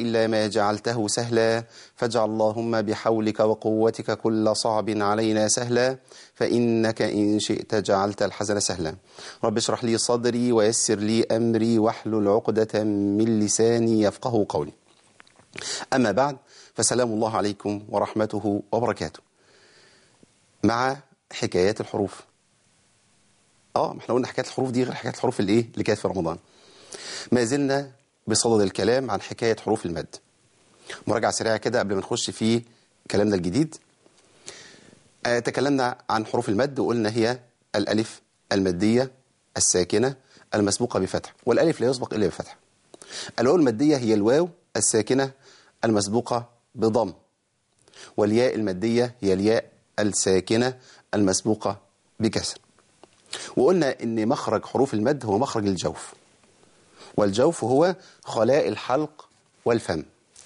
إلا ما جعلته سهلا فاجعل اللهم بحولك وقوتك كل صعب علينا سهلا فإنك إن شئت جعلت الحزن سهلا رب اشرح لي صدري ويسر لي أمري واحلل عقدة من لساني يفقه قولي أما بعد فسلام الله عليكم ورحمته وبركاته مع حكايات الحروف اه ما احنا قلنا حكايات الحروف دي غير حكايات الحروف اللي ايه اللي كانت في رمضان ما زلنا بصدد الكلام عن حكاية حروف المد مراجعة سريعة كده قبل ما نخش في كلامنا الجديد آه تكلمنا عن حروف المد وقلنا هي الألف المادية الساكنة المسبوقة بفتح والألف لا يسبق إلا بفتح الواو المادية هي الواو الساكنة المسبوقة بضم والياء المادية هي الياء الساكنة المسبوقة بكسر وقلنا ان مخرج حروف المد هو مخرج الجوف والجوف هو خلاء الحلق والفم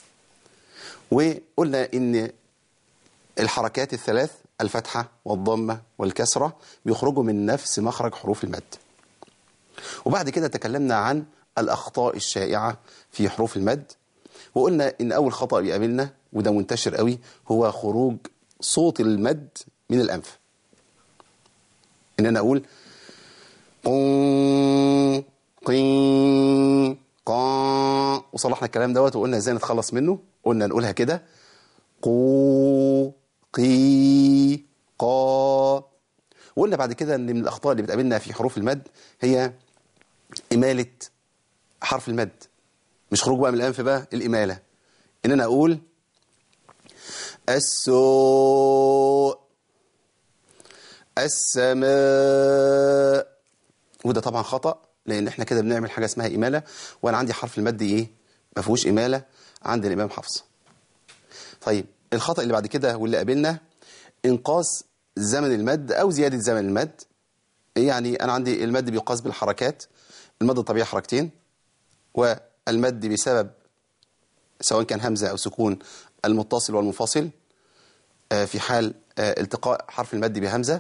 وقلنا ان الحركات الثلاث الفتحة والضمة والكسرة بيخرجوا من نفس مخرج حروف المد وبعد كده تكلمنا عن الأخطاء الشائعة في حروف المد وقلنا ان أول خطأ بيقابلنا وده منتشر قوي هو خروج صوت المد من الأنف ان انا اقول قون قين قا وصلحنا الكلام دوت وقلنا ازاي نتخلص منه قلنا نقولها كده قو قي قا وقلنا بعد كده ان من الاخطاء اللي بتقابلنا في حروف المد هي اماله حرف المد مش خروج بقى من الانف بقى الاماله ان انا اقول السوء السماء وده طبعا خطأ لأن احنا كده بنعمل حاجة اسمها إمالة وأنا عندي حرف المد إيه ما فيهوش إمالة عند الإمام حفص طيب الخطأ اللي بعد كده واللي قابلنا إنقاص زمن المد أو زيادة زمن المد يعني أنا عندي المد بيقاس بالحركات المد الطبيعي حركتين والمد بسبب سواء كان همزة أو سكون المتصل والمنفصل في حال التقاء حرف المد بهمزة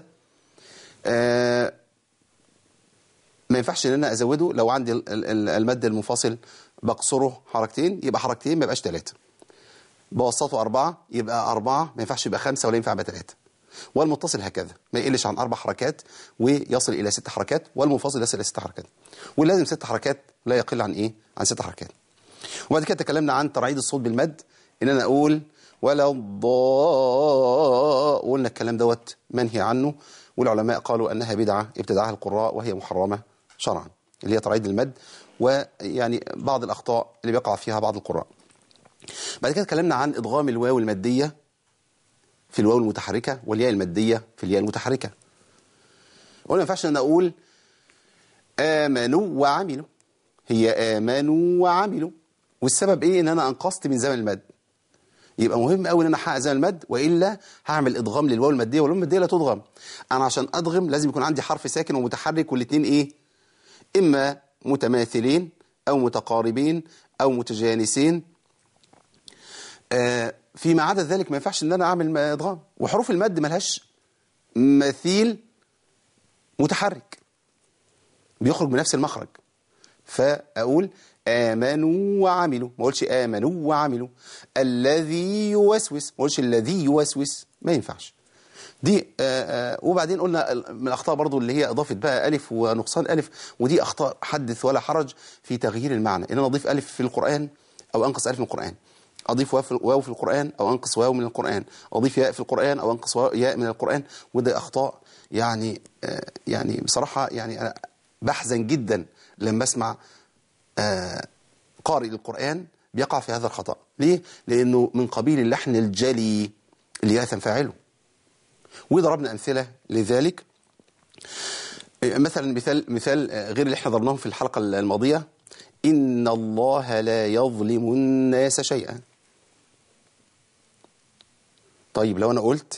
ما ينفعش ان انا ازوده لو عندي المد المنفصل بقصره حركتين يبقى حركتين ما يبقاش ثلاثة بوسطه أربعة يبقى أربعة ما ينفعش يبقى خمسة ولا ينفع يبقى ثلاثة والمتصل هكذا ما يقلش عن أربع حركات ويصل إلى ست حركات والمنفصل يصل إلى ست حركات ولازم ست حركات لا يقل عن إيه عن ست حركات وبعد كده تكلمنا عن ترعيد الصوت بالمد ان انا اقول ولا الضاء وقلنا الكلام دوت منهي عنه والعلماء قالوا أنها بدعة ابتدعها القراء وهي محرمة شرعا اللي هي ترعيد المد ويعني بعض الأخطاء اللي بيقع فيها بعض القراء بعد كده اتكلمنا عن إضغام الواو المادية في الواو المتحركة والياء المادية في الياء المتحركة ولا ما ينفعش أن أقول آمنوا وعملوا هي آمنوا وعملوا والسبب إيه إن أنا أنقصت من زمن المد يبقى مهم قوي ان انا احقق زمن المد والا هعمل ادغام للواو الماديه والواو الماديه لا تدغم انا عشان ادغم لازم يكون عندي حرف ساكن ومتحرك والاثنين ايه اما متماثلين او متقاربين او متجانسين آه فيما عدا ذلك ما ينفعش ان انا اعمل ادغام وحروف المد ملهاش مثيل متحرك بيخرج بنفس المخرج فاقول آمنوا وعملوا ما اقولش آمنوا وعملوا الذي يوسوس ما اقولش الذي يوسوس ما ينفعش دي آآ آآ وبعدين قلنا من الأخطاء برضو اللي هي إضافة بقى ألف ونقصان ألف ودي أخطاء حدث ولا حرج في تغيير المعنى إن أنا أضيف ألف في القرآن أو أنقص ألف من القرآن أضيف واو في القرآن أو أنقص واو من القرآن أضيف ياء في القرآن أو أنقص ياء من القرآن وده أخطاء يعني يعني بصراحة يعني أنا بحزن جدا لما أسمع آه قارئ القرآن بيقع في هذا الخطأ ليه؟ لأنه من قبيل اللحن الجلي اللي يأثم فاعله وضربنا أمثلة لذلك مثلا مثال مثال غير اللي احنا ضربناه في الحلقة الماضية إن الله لا يظلم الناس شيئا طيب لو أنا قلت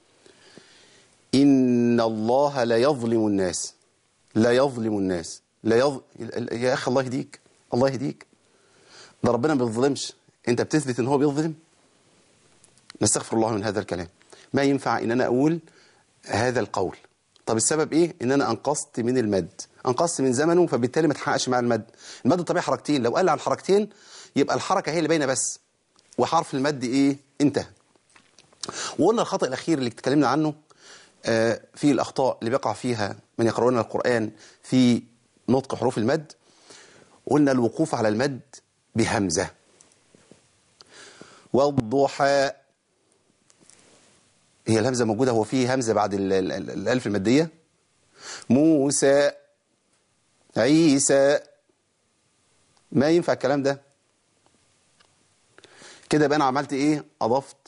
إن الله لا يظلم الناس لا يظلم الناس لا يظ... يا أخي الله يهديك الله يهديك ده ربنا ما بيظلمش أنت بتثبت إن هو بيظلم نستغفر الله من هذا الكلام ما ينفع إن أنا أقول هذا القول طب السبب إيه إن أنا أنقصت من المد أنقصت من زمنه فبالتالي ما تحققش مع المد المد الطبيعي حركتين لو قل عن حركتين يبقى الحركة هي اللي باينة بس وحرف المد ايه انتهى وقلنا الخطأ الأخير اللي اتكلمنا عنه آه، في الأخطاء اللي بيقع فيها من يقرؤون القرآن في نطق حروف المد قلنا الوقوف على المد بهمزة والضحى هي الهمزة موجودة هو في همزة بعد ال- ال- ال- الألف المادية موسى عيسى ما ينفع الكلام ده كده يبقى انا عملت ايه اضفت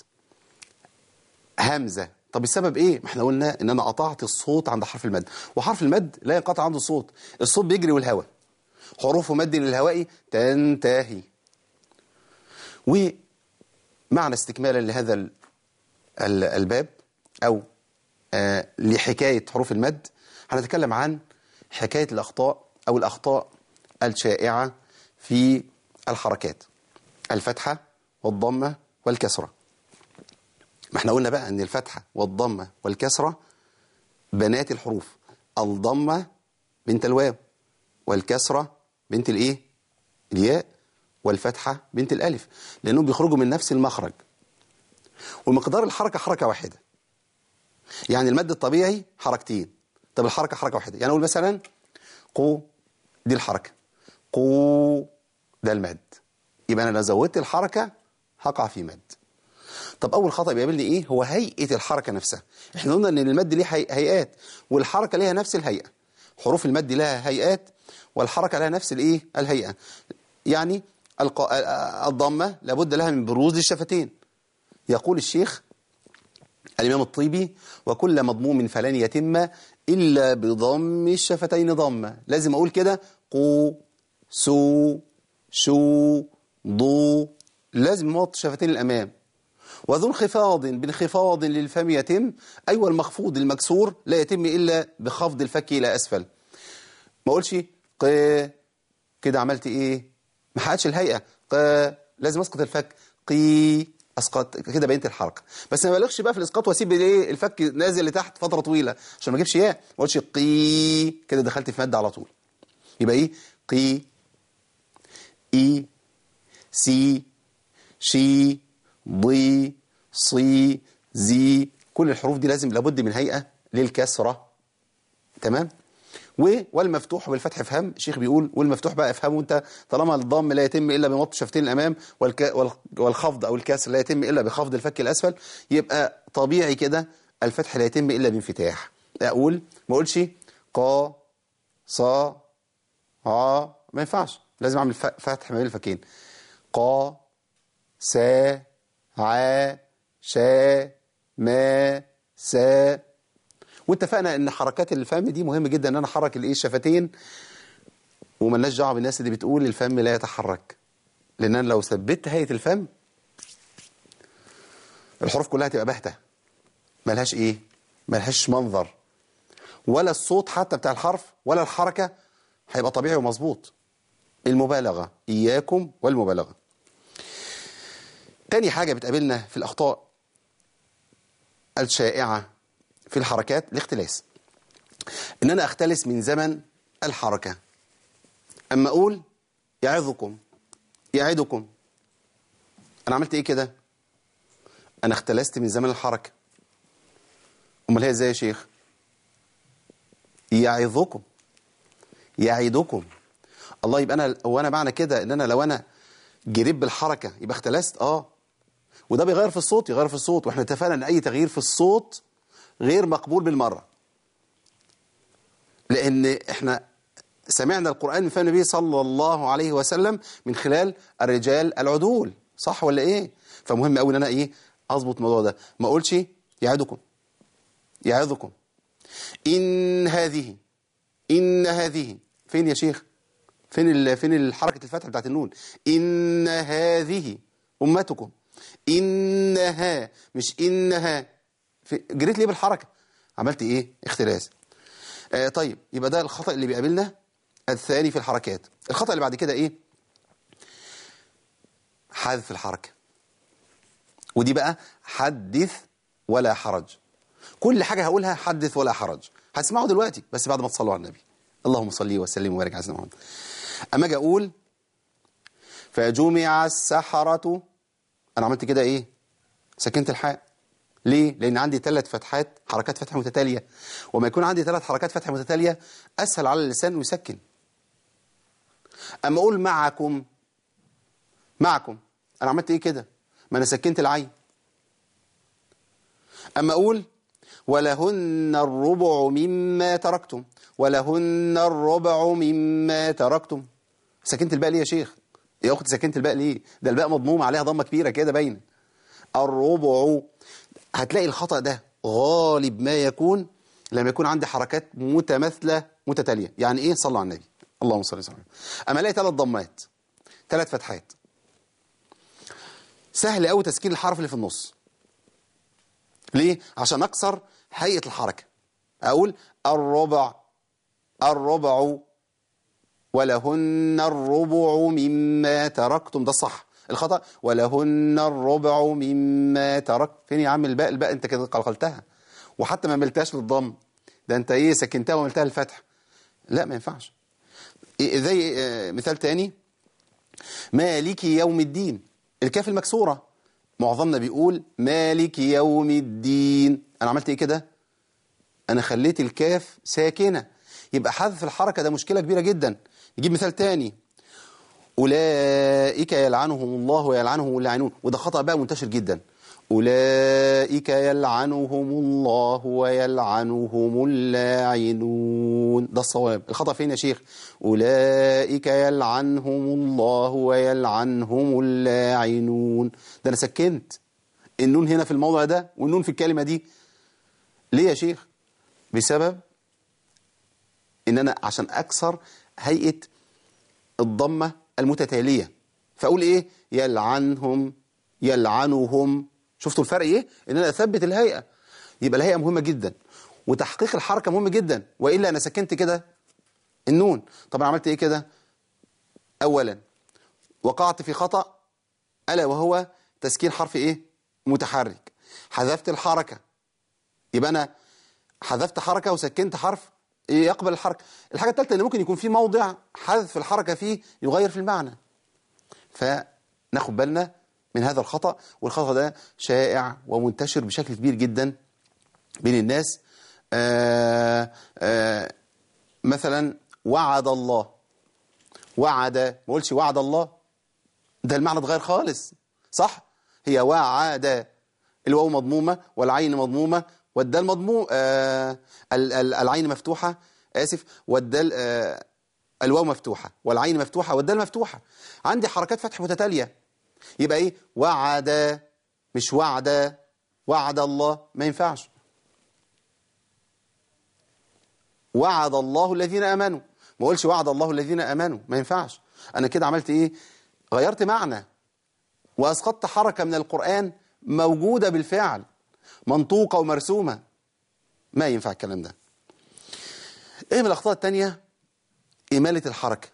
همزه طب السبب ايه ما احنا قلنا ان انا قطعت الصوت عند حرف المد وحرف المد لا ينقطع عنده الصوت الصوت بيجري والهواء حروف مد للهواء تنتهي ومعنى استكمالا لهذا ال- ال- الباب او آه لحكايه حروف المد هنتكلم عن حكايه الاخطاء او الاخطاء الشائعه في الحركات الفتحه والضمه والكسره ما احنا قلنا بقى ان الفتحه والضمه والكسره بنات الحروف الضمه بنت الواو والكسره بنت الايه الياء والفتحه بنت الالف لانهم بيخرجوا من نفس المخرج ومقدار الحركه حركه واحده يعني المد الطبيعي حركتين طب الحركه حركه واحده يعني اقول مثلا قو دي الحركه قو ده المد يبقى انا لو زودت الحركه هقع في مد طب اول خطا بيقابلني ايه هو هيئه الحركه نفسها احنا قلنا ان المد ليه هي- هيئات والحركه ليها نفس الهيئه حروف المد لها هيئات والحركه لها نفس الايه الهيئه يعني الق- الضمه لابد لها من بروز للشفتين يقول الشيخ الإمام الطيبي وكل مضموم فلن يتم إلا بضم الشفتين ضمة لازم أقول كده قو سو شو ضو لازم موط الشفتين الأمام وذو انخفاض بانخفاض للفم يتم أيوة المخفوض المكسور لا يتم إلا بخفض الفك إلى أسفل ما أقولش ق كده عملت إيه ما حققتش الهيئة ق لازم أسقط الفك قي اسقط كده بينت الحركه بس ما بلغش بقى في الاسقاط واسيب الايه الفك نازل لتحت فتره طويله عشان ما اجيبش ياء ما اقولش قي كده دخلت في مد على طول يبقى ايه قي اي سي شي ضي صي زي كل الحروف دي لازم لابد من هيئه للكسره تمام و والمفتوح والفتح افهم الشيخ بيقول والمفتوح بقى افهمه انت طالما الضم لا يتم الا بمط شفتين الامام والك والخ- والخفض او الكسر لا يتم الا بخفض الفك الاسفل يبقى طبيعي كده الفتح لا يتم الا بانفتاح اقول ما اقولش قا صا ع ما ينفعش لازم اعمل ف- فتح ما بين الفكين قا سا ع شا ما سا واتفقنا ان حركات الفم دي مهم جدا ان انا احرك الايه الشفتين وملناش دعوه بالناس اللي بتقول الفم لا يتحرك لان انا لو ثبت هيئه الفم الحروف كلها تبقى باهته ملهاش ايه ملهاش منظر ولا الصوت حتى بتاع الحرف ولا الحركه هيبقى طبيعي ومظبوط المبالغه اياكم والمبالغه تاني حاجه بتقابلنا في الاخطاء الشائعه في الحركات الاختلاس ان انا اختلس من زمن الحركه اما اقول يعظكم يعدكم انا عملت ايه كده انا اختلست من زمن الحركه امال هي ازاي يا شيخ يعظكم يعيدكم الله يبقى انا وانا معنى كده ان انا لو انا جريت بالحركه يبقى اختلست اه وده بيغير في الصوت يغير في الصوت واحنا اتفقنا ان اي تغيير في الصوت غير مقبول بالمره لان احنا سمعنا القران من فم النبي صلى الله عليه وسلم من خلال الرجال العدول صح ولا ايه فمهم قوي ان انا ايه اظبط الموضوع ده ما اقولش يعدكم يعظكم ان هذه ان هذه فين يا شيخ فين ال... فين الحركه الفتح بتاعت النون ان هذه امتكم انها مش انها في... جريت ليه بالحركه عملت ايه اختلاس آه طيب يبقى ده الخطا اللي بيقابلنا الثاني في الحركات الخطا اللي بعد كده ايه حذف الحركه ودي بقى حدث ولا حرج كل حاجه هقولها حدث ولا حرج هتسمعوا دلوقتي بس بعد ما تصلوا على النبي اللهم صل وسلم وبارك على سيدنا محمد اما اجي اقول فجمع السحرة أنا عملت كده إيه سكنت الحاء ليه؟ لأن عندي ثلاث فتحات حركات فتح متتالية وما يكون عندي ثلاث حركات فتح متتالية أسهل على اللسان يسكن أما أقول معكم معكم أنا عملت إيه كده؟ ما أنا سكنت العين أما أقول ولهن الربع مما تركتم ولهن الربع مما تركتم سكنت الباء ليه يا شيخ يا أختي سكنت الباء ليه ده الباء مضمومة عليها ضمة كبيرة كده باينه الربع هتلاقي الخطأ ده غالب ما يكون لما يكون عندي حركات متماثلة متتالية يعني ايه صلى على النبي اللهم صل وسلم اما الاقي ثلاث ضمات ثلاث فتحات سهل قوي تسكين الحرف اللي في النص ليه عشان اكسر هيئة الحركة اقول الربع الربع ولهن الربع مما تركتم ده الصح الخطأ ولهن الربع مما ترك فين يا عم الباء الباء انت كده قلقلتها وحتى ما ملتهاش للضم ده انت ايه سكنتها وملتها الفتح لا ما ينفعش إيه زي آه، مثال تاني مالك يوم الدين الكاف المكسورة معظمنا بيقول مالك يوم الدين انا عملت ايه كده انا خليت الكاف ساكنة يبقى حذف الحركة ده مشكلة كبيرة جدا نجيب مثال تاني أولئك يلعنهم الله ويلعنهم اللاعنون وده خطأ بقى منتشر جدا أولئك يلعنهم الله ويلعنهم اللاعنون ده الصواب الخطأ فين يا شيخ أولئك يلعنهم الله ويلعنهم اللاعنون ده أنا سكنت النون هنا في الموضع ده والنون في الكلمة دي ليه يا شيخ بسبب ان انا عشان اكسر هيئة الضمة المتتالية فاقول ايه يلعنهم يلعنهم شفتوا الفرق ايه ان انا اثبت الهيئة يبقى الهيئة مهمة جدا وتحقيق الحركة مهم جدا والا انا سكنت كده النون طب انا عملت ايه كده اولا وقعت في خطأ الا وهو تسكين حرف ايه متحرك حذفت الحركة يبقى انا حذفت حركة وسكنت حرف يقبل الحركة الحاجة الثالثة ان ممكن يكون في موضع حذف الحركة فيه يغير في المعنى فناخد بالنا من هذا الخطأ والخطأ ده شائع ومنتشر بشكل كبير جدا بين الناس آآ آآ مثلا وعد الله وعد ما قولش وعد الله ده المعنى اتغير خالص صح هي وعد الواو مضمومة والعين مضمومة والدال مضموم آه ال- ال- العين مفتوحة آسف والدال آه الواو مفتوحة والعين مفتوحة والدال مفتوحة عندي حركات فتح متتالية يبقى ايه وعد مش وعد وعد الله ما ينفعش وعد الله الذين امنوا ما اقولش وعد الله الذين امنوا ما ينفعش انا كده عملت ايه غيرت معنى واسقطت حركة من القرآن موجودة بالفعل منطوقة ومرسومة ما ينفع الكلام ده ايه من الاخطاء التانية إمالة الحركة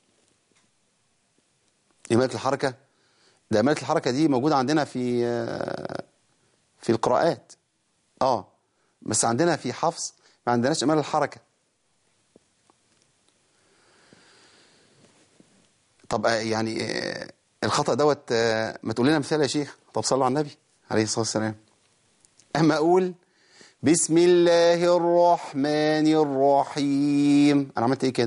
إمالة الحركة ده إمالة الحركة دي موجودة عندنا في في القراءات اه بس عندنا في حفظ ما عندناش إمالة الحركة طب آه، يعني آه، الخطأ دوت آه، ما تقول لنا مثال يا شيخ طب صلوا على النبي عليه الصلاة والسلام أما أقول بسم الله الرحمن الرحيم أنا عملت إيه كده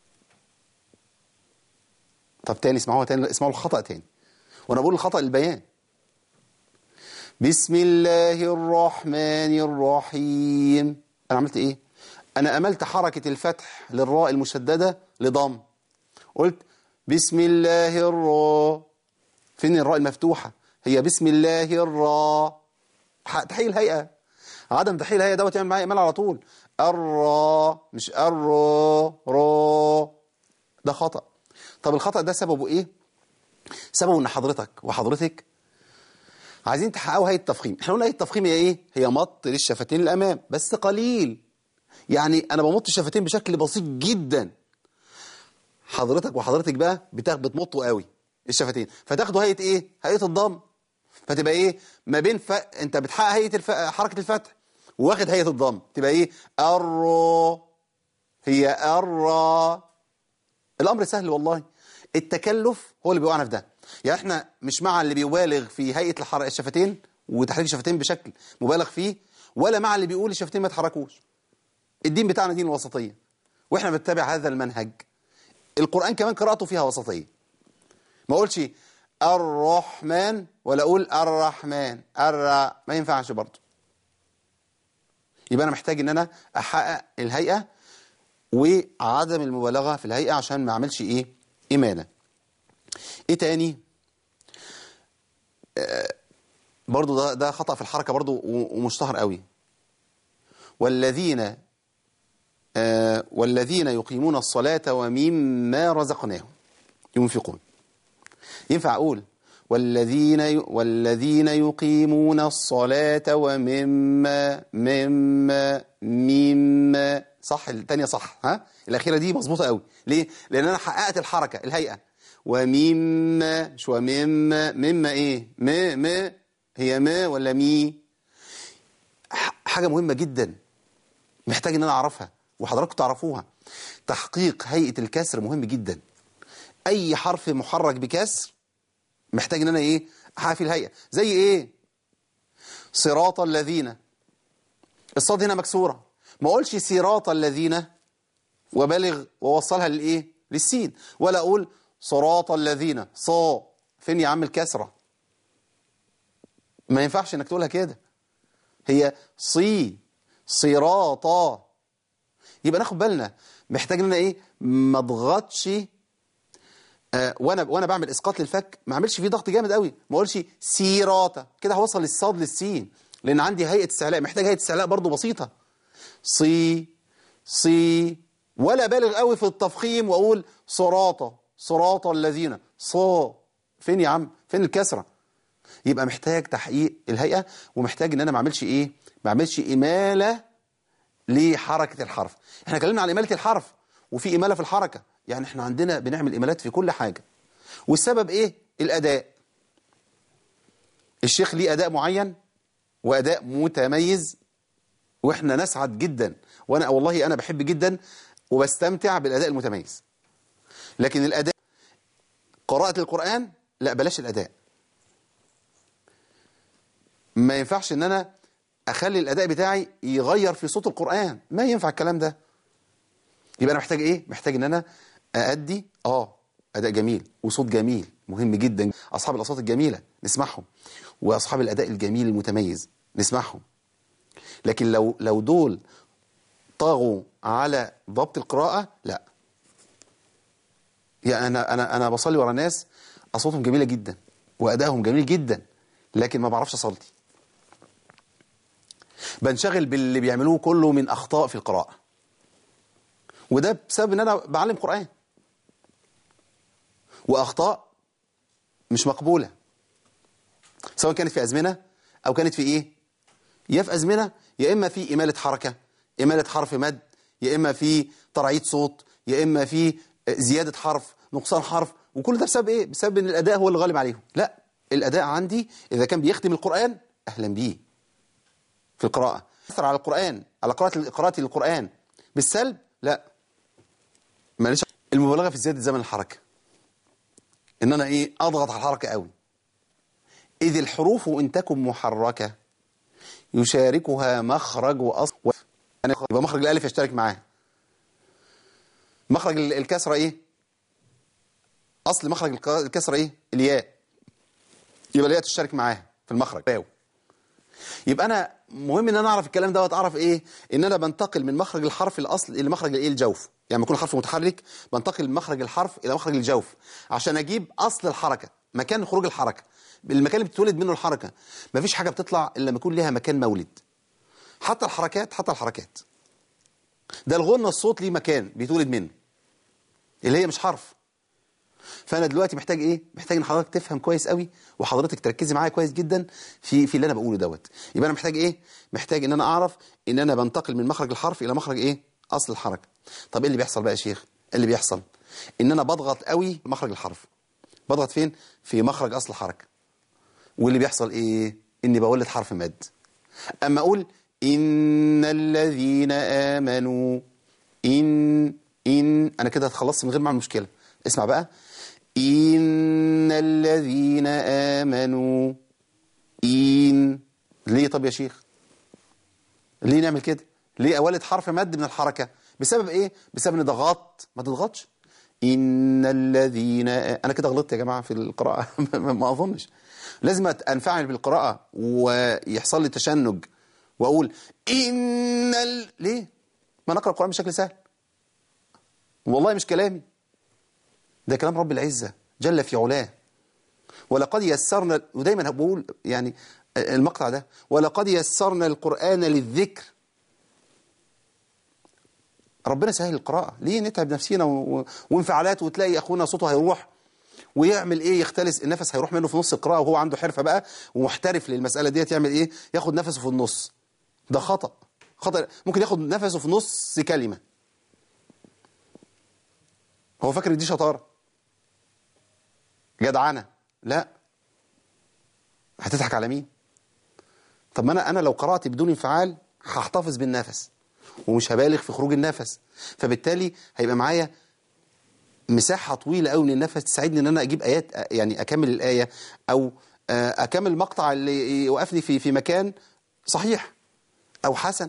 طب تاني اسمعوها تاني اسمعوا الخطأ تاني وأنا بقول الخطأ للبيان بسم الله الرحمن الرحيم أنا عملت إيه أنا أملت حركة الفتح للراء المشددة لضم قلت بسم الله الراء فين الراء المفتوحة هي بسم الله الراء ح- تحيي الهيئة عدم تحيي الهيئة دوت يعمل معايا إيمال على طول الراء مش الراء را ده خطأ طب الخطأ ده سببه إيه سببه إن حضرتك وحضرتك عايزين تحققوا هيئة التفخيم احنا قلنا هيئة التفخيم هي ايه هي مط للشفتين الامام بس قليل يعني انا بمط الشفتين بشكل بسيط جدا حضرتك وحضرتك بقى بتاخ بتمطوا قوي الشفتين فتاخدوا هيئة ايه هيئة الضم فتبقى ايه ما بين ف... انت بتحقق هيئة الف... حركة الفتح واخد هيئة الضم تبقى ايه الرو هي الرا الامر سهل والله التكلف هو اللي بيوقعنا في ده يعني احنا مش مع اللي بيبالغ في هيئه الحر- الشفتين وتحريك الشفتين بشكل مبالغ فيه ولا مع اللي بيقول الشفتين ما يتحركوش الدين بتاعنا دين الوسطيه واحنا بنتبع هذا المنهج القران كمان قراءته فيها وسطيه ما اقولش الرحمن ولا اقول الرحمن الر ما ينفعش برضه يبقى انا محتاج ان انا احقق الهيئه وعدم المبالغه في الهيئه عشان ما اعملش ايه امانه ايه تاني آه، برضو ده ده خطأ في الحركه برضو و- ومشتهر قوي والذين آه، والذين يقيمون الصلاة ومما رزقناهم ينفقون ينفع أقول والذين ي... والذين يقيمون الصلاة ومما مما مما صح الثانية صح ها الأخيرة دي مظبوطة قوي ليه؟ لأن أنا حققت الحركة الهيئة ومما مش ومما مما إيه؟ ما ما هي ما ولا مي؟ ح- حاجة مهمة جدا محتاج ان انا اعرفها وحضراتكم تعرفوها تحقيق هيئة الكسر مهم جدا اي حرف محرك بكسر محتاج ان انا ايه احقق فيه الهيئة زي ايه صراط الذين الصاد هنا مكسورة ما اقولش صراط الذين وبالغ ووصلها للايه للسين ولا اقول صراط الذين صا فين يا عم الكسرة ما ينفعش انك تقولها كده هي صي صراطا يبقى ناخد بالنا محتاج ان انا ايه ما اضغطش آه وانا وانا بعمل اسقاط للفك ما اعملش فيه ضغط جامد قوي ما اقولش سيراتا كده هوصل للصاد للسين لان عندي هيئه استعلاء محتاج هيئه استعلاء برضو بسيطه صي صي ولا بالغ قوي في التفخيم واقول صراطا صراط الذين صا فين يا عم فين الكسره يبقى محتاج تحقيق الهيئه ومحتاج ان انا ما اعملش ايه ما اعملش اماله لحركه الحرف احنا اتكلمنا عن اماله الحرف وفي اماله في الحركه يعني احنا عندنا بنعمل امالات في كل حاجه والسبب ايه الاداء الشيخ ليه اداء معين واداء متميز واحنا نسعد جدا وانا والله انا بحب جدا وبستمتع بالاداء المتميز لكن الاداء قراءه القران لا بلاش الاداء ما ينفعش ان انا اخلي الاداء بتاعي يغير في صوت القران ما ينفع الكلام ده يبقى انا محتاج ايه محتاج ان انا اادي اه اداء جميل وصوت جميل مهم جدا اصحاب الاصوات الجميله نسمعهم واصحاب الاداء الجميل المتميز نسمعهم لكن لو لو دول طاغوا على ضبط القراءه لا يعني انا انا انا بصلي ورا ناس اصواتهم جميله جدا وادائهم جميل جدا لكن ما بعرفش اصلي بنشغل باللي بيعملوه كله من اخطاء في القراءه وده بسبب ان انا بعلم قران واخطاء مش مقبوله سواء كانت في ازمنه او كانت في ايه يا في ازمنه يا اما في اماله حركه اماله حرف مد يا اما في ترعيد صوت يا اما في زياده حرف نقصان حرف وكل ده بسبب ايه بسبب ان الاداء هو اللي غالب عليهم لا الاداء عندي اذا كان بيختم القران اهلا بيه في القراءه اثر على القران على قراءه قراءه القران بالسلب لا معلش المبالغه في زياده زمن الحركه ان انا ايه اضغط على الحركه قوي اذ الحروف ان تكن محركه يشاركها مخرج واصل و... يعني يبقى مخرج الالف يشترك معاه مخرج ال- الكسره ايه اصل مخرج الك- الكسره ايه الياء يبقى الياء تشترك معاه في المخرج واو يبقى انا مهم ان انا اعرف الكلام دوت اعرف ايه ان انا بنتقل من مخرج الحرف الاصل الى مخرج الايه الجوف يعني لما يكون الحرف متحرك بنتقل من مخرج الحرف الى مخرج الجوف عشان اجيب اصل الحركه مكان خروج الحركه المكان اللي بتولد منه الحركه مفيش حاجه بتطلع الا لما يكون ليها مكان مولد حتى الحركات حتى الحركات ده الغنى الصوت ليه مكان بيتولد منه اللي هي مش حرف فانا دلوقتي محتاج ايه محتاج ان حضرتك تفهم كويس قوي وحضرتك تركزي معايا كويس جدا في في اللي انا بقوله دوت يبقى انا محتاج ايه محتاج ان انا اعرف ان انا بنتقل من مخرج الحرف الى مخرج ايه اصل الحركه طب ايه اللي بيحصل بقى يا شيخ إيه اللي بيحصل ان انا بضغط قوي مخرج الحرف بضغط فين في مخرج اصل الحركه واللي بيحصل ايه اني بولد حرف مد اما اقول ان الذين امنوا ان ان انا كده اتخلصت من غير ما اعمل مشكله اسمع بقى إن الذين آمنوا إن ليه طب يا شيخ ليه نعمل كده ليه أولد حرف مد من الحركة بسبب إيه بسبب إن ضغط ما تضغطش إن الذين أنا كده غلطت يا جماعة في القراءة ما أظنش لازم أنفعل بالقراءة ويحصل لي تشنج وأقول إن ال... ليه ما نقرأ القرآن بشكل سهل والله مش كلامي ده كلام رب العزة جل في علاه ولقد يسرنا ودايما بقول يعني المقطع ده ولقد يسرنا القرآن للذكر ربنا سهل القراءة ليه نتعب نفسينا و... وانفعالات وتلاقي أخونا صوته هيروح ويعمل ايه يختلس النفس هيروح منه في نص القراءة وهو عنده حرفة بقى ومحترف للمسألة ديت يعمل ايه ياخد نفسه في النص ده خطأ خطأ ممكن ياخد نفسه في نص كلمة هو فاكر دي شطارة جدعنة لا هتضحك على مين طب ما انا انا لو قرأت بدون انفعال هحتفظ بالنفس ومش هبالغ في خروج النفس فبالتالي هيبقى معايا مساحة طويلة قوي من النفس تساعدني ان انا اجيب ايات يعني اكمل الآية او اكمل المقطع اللي يوقفني في في مكان صحيح او حسن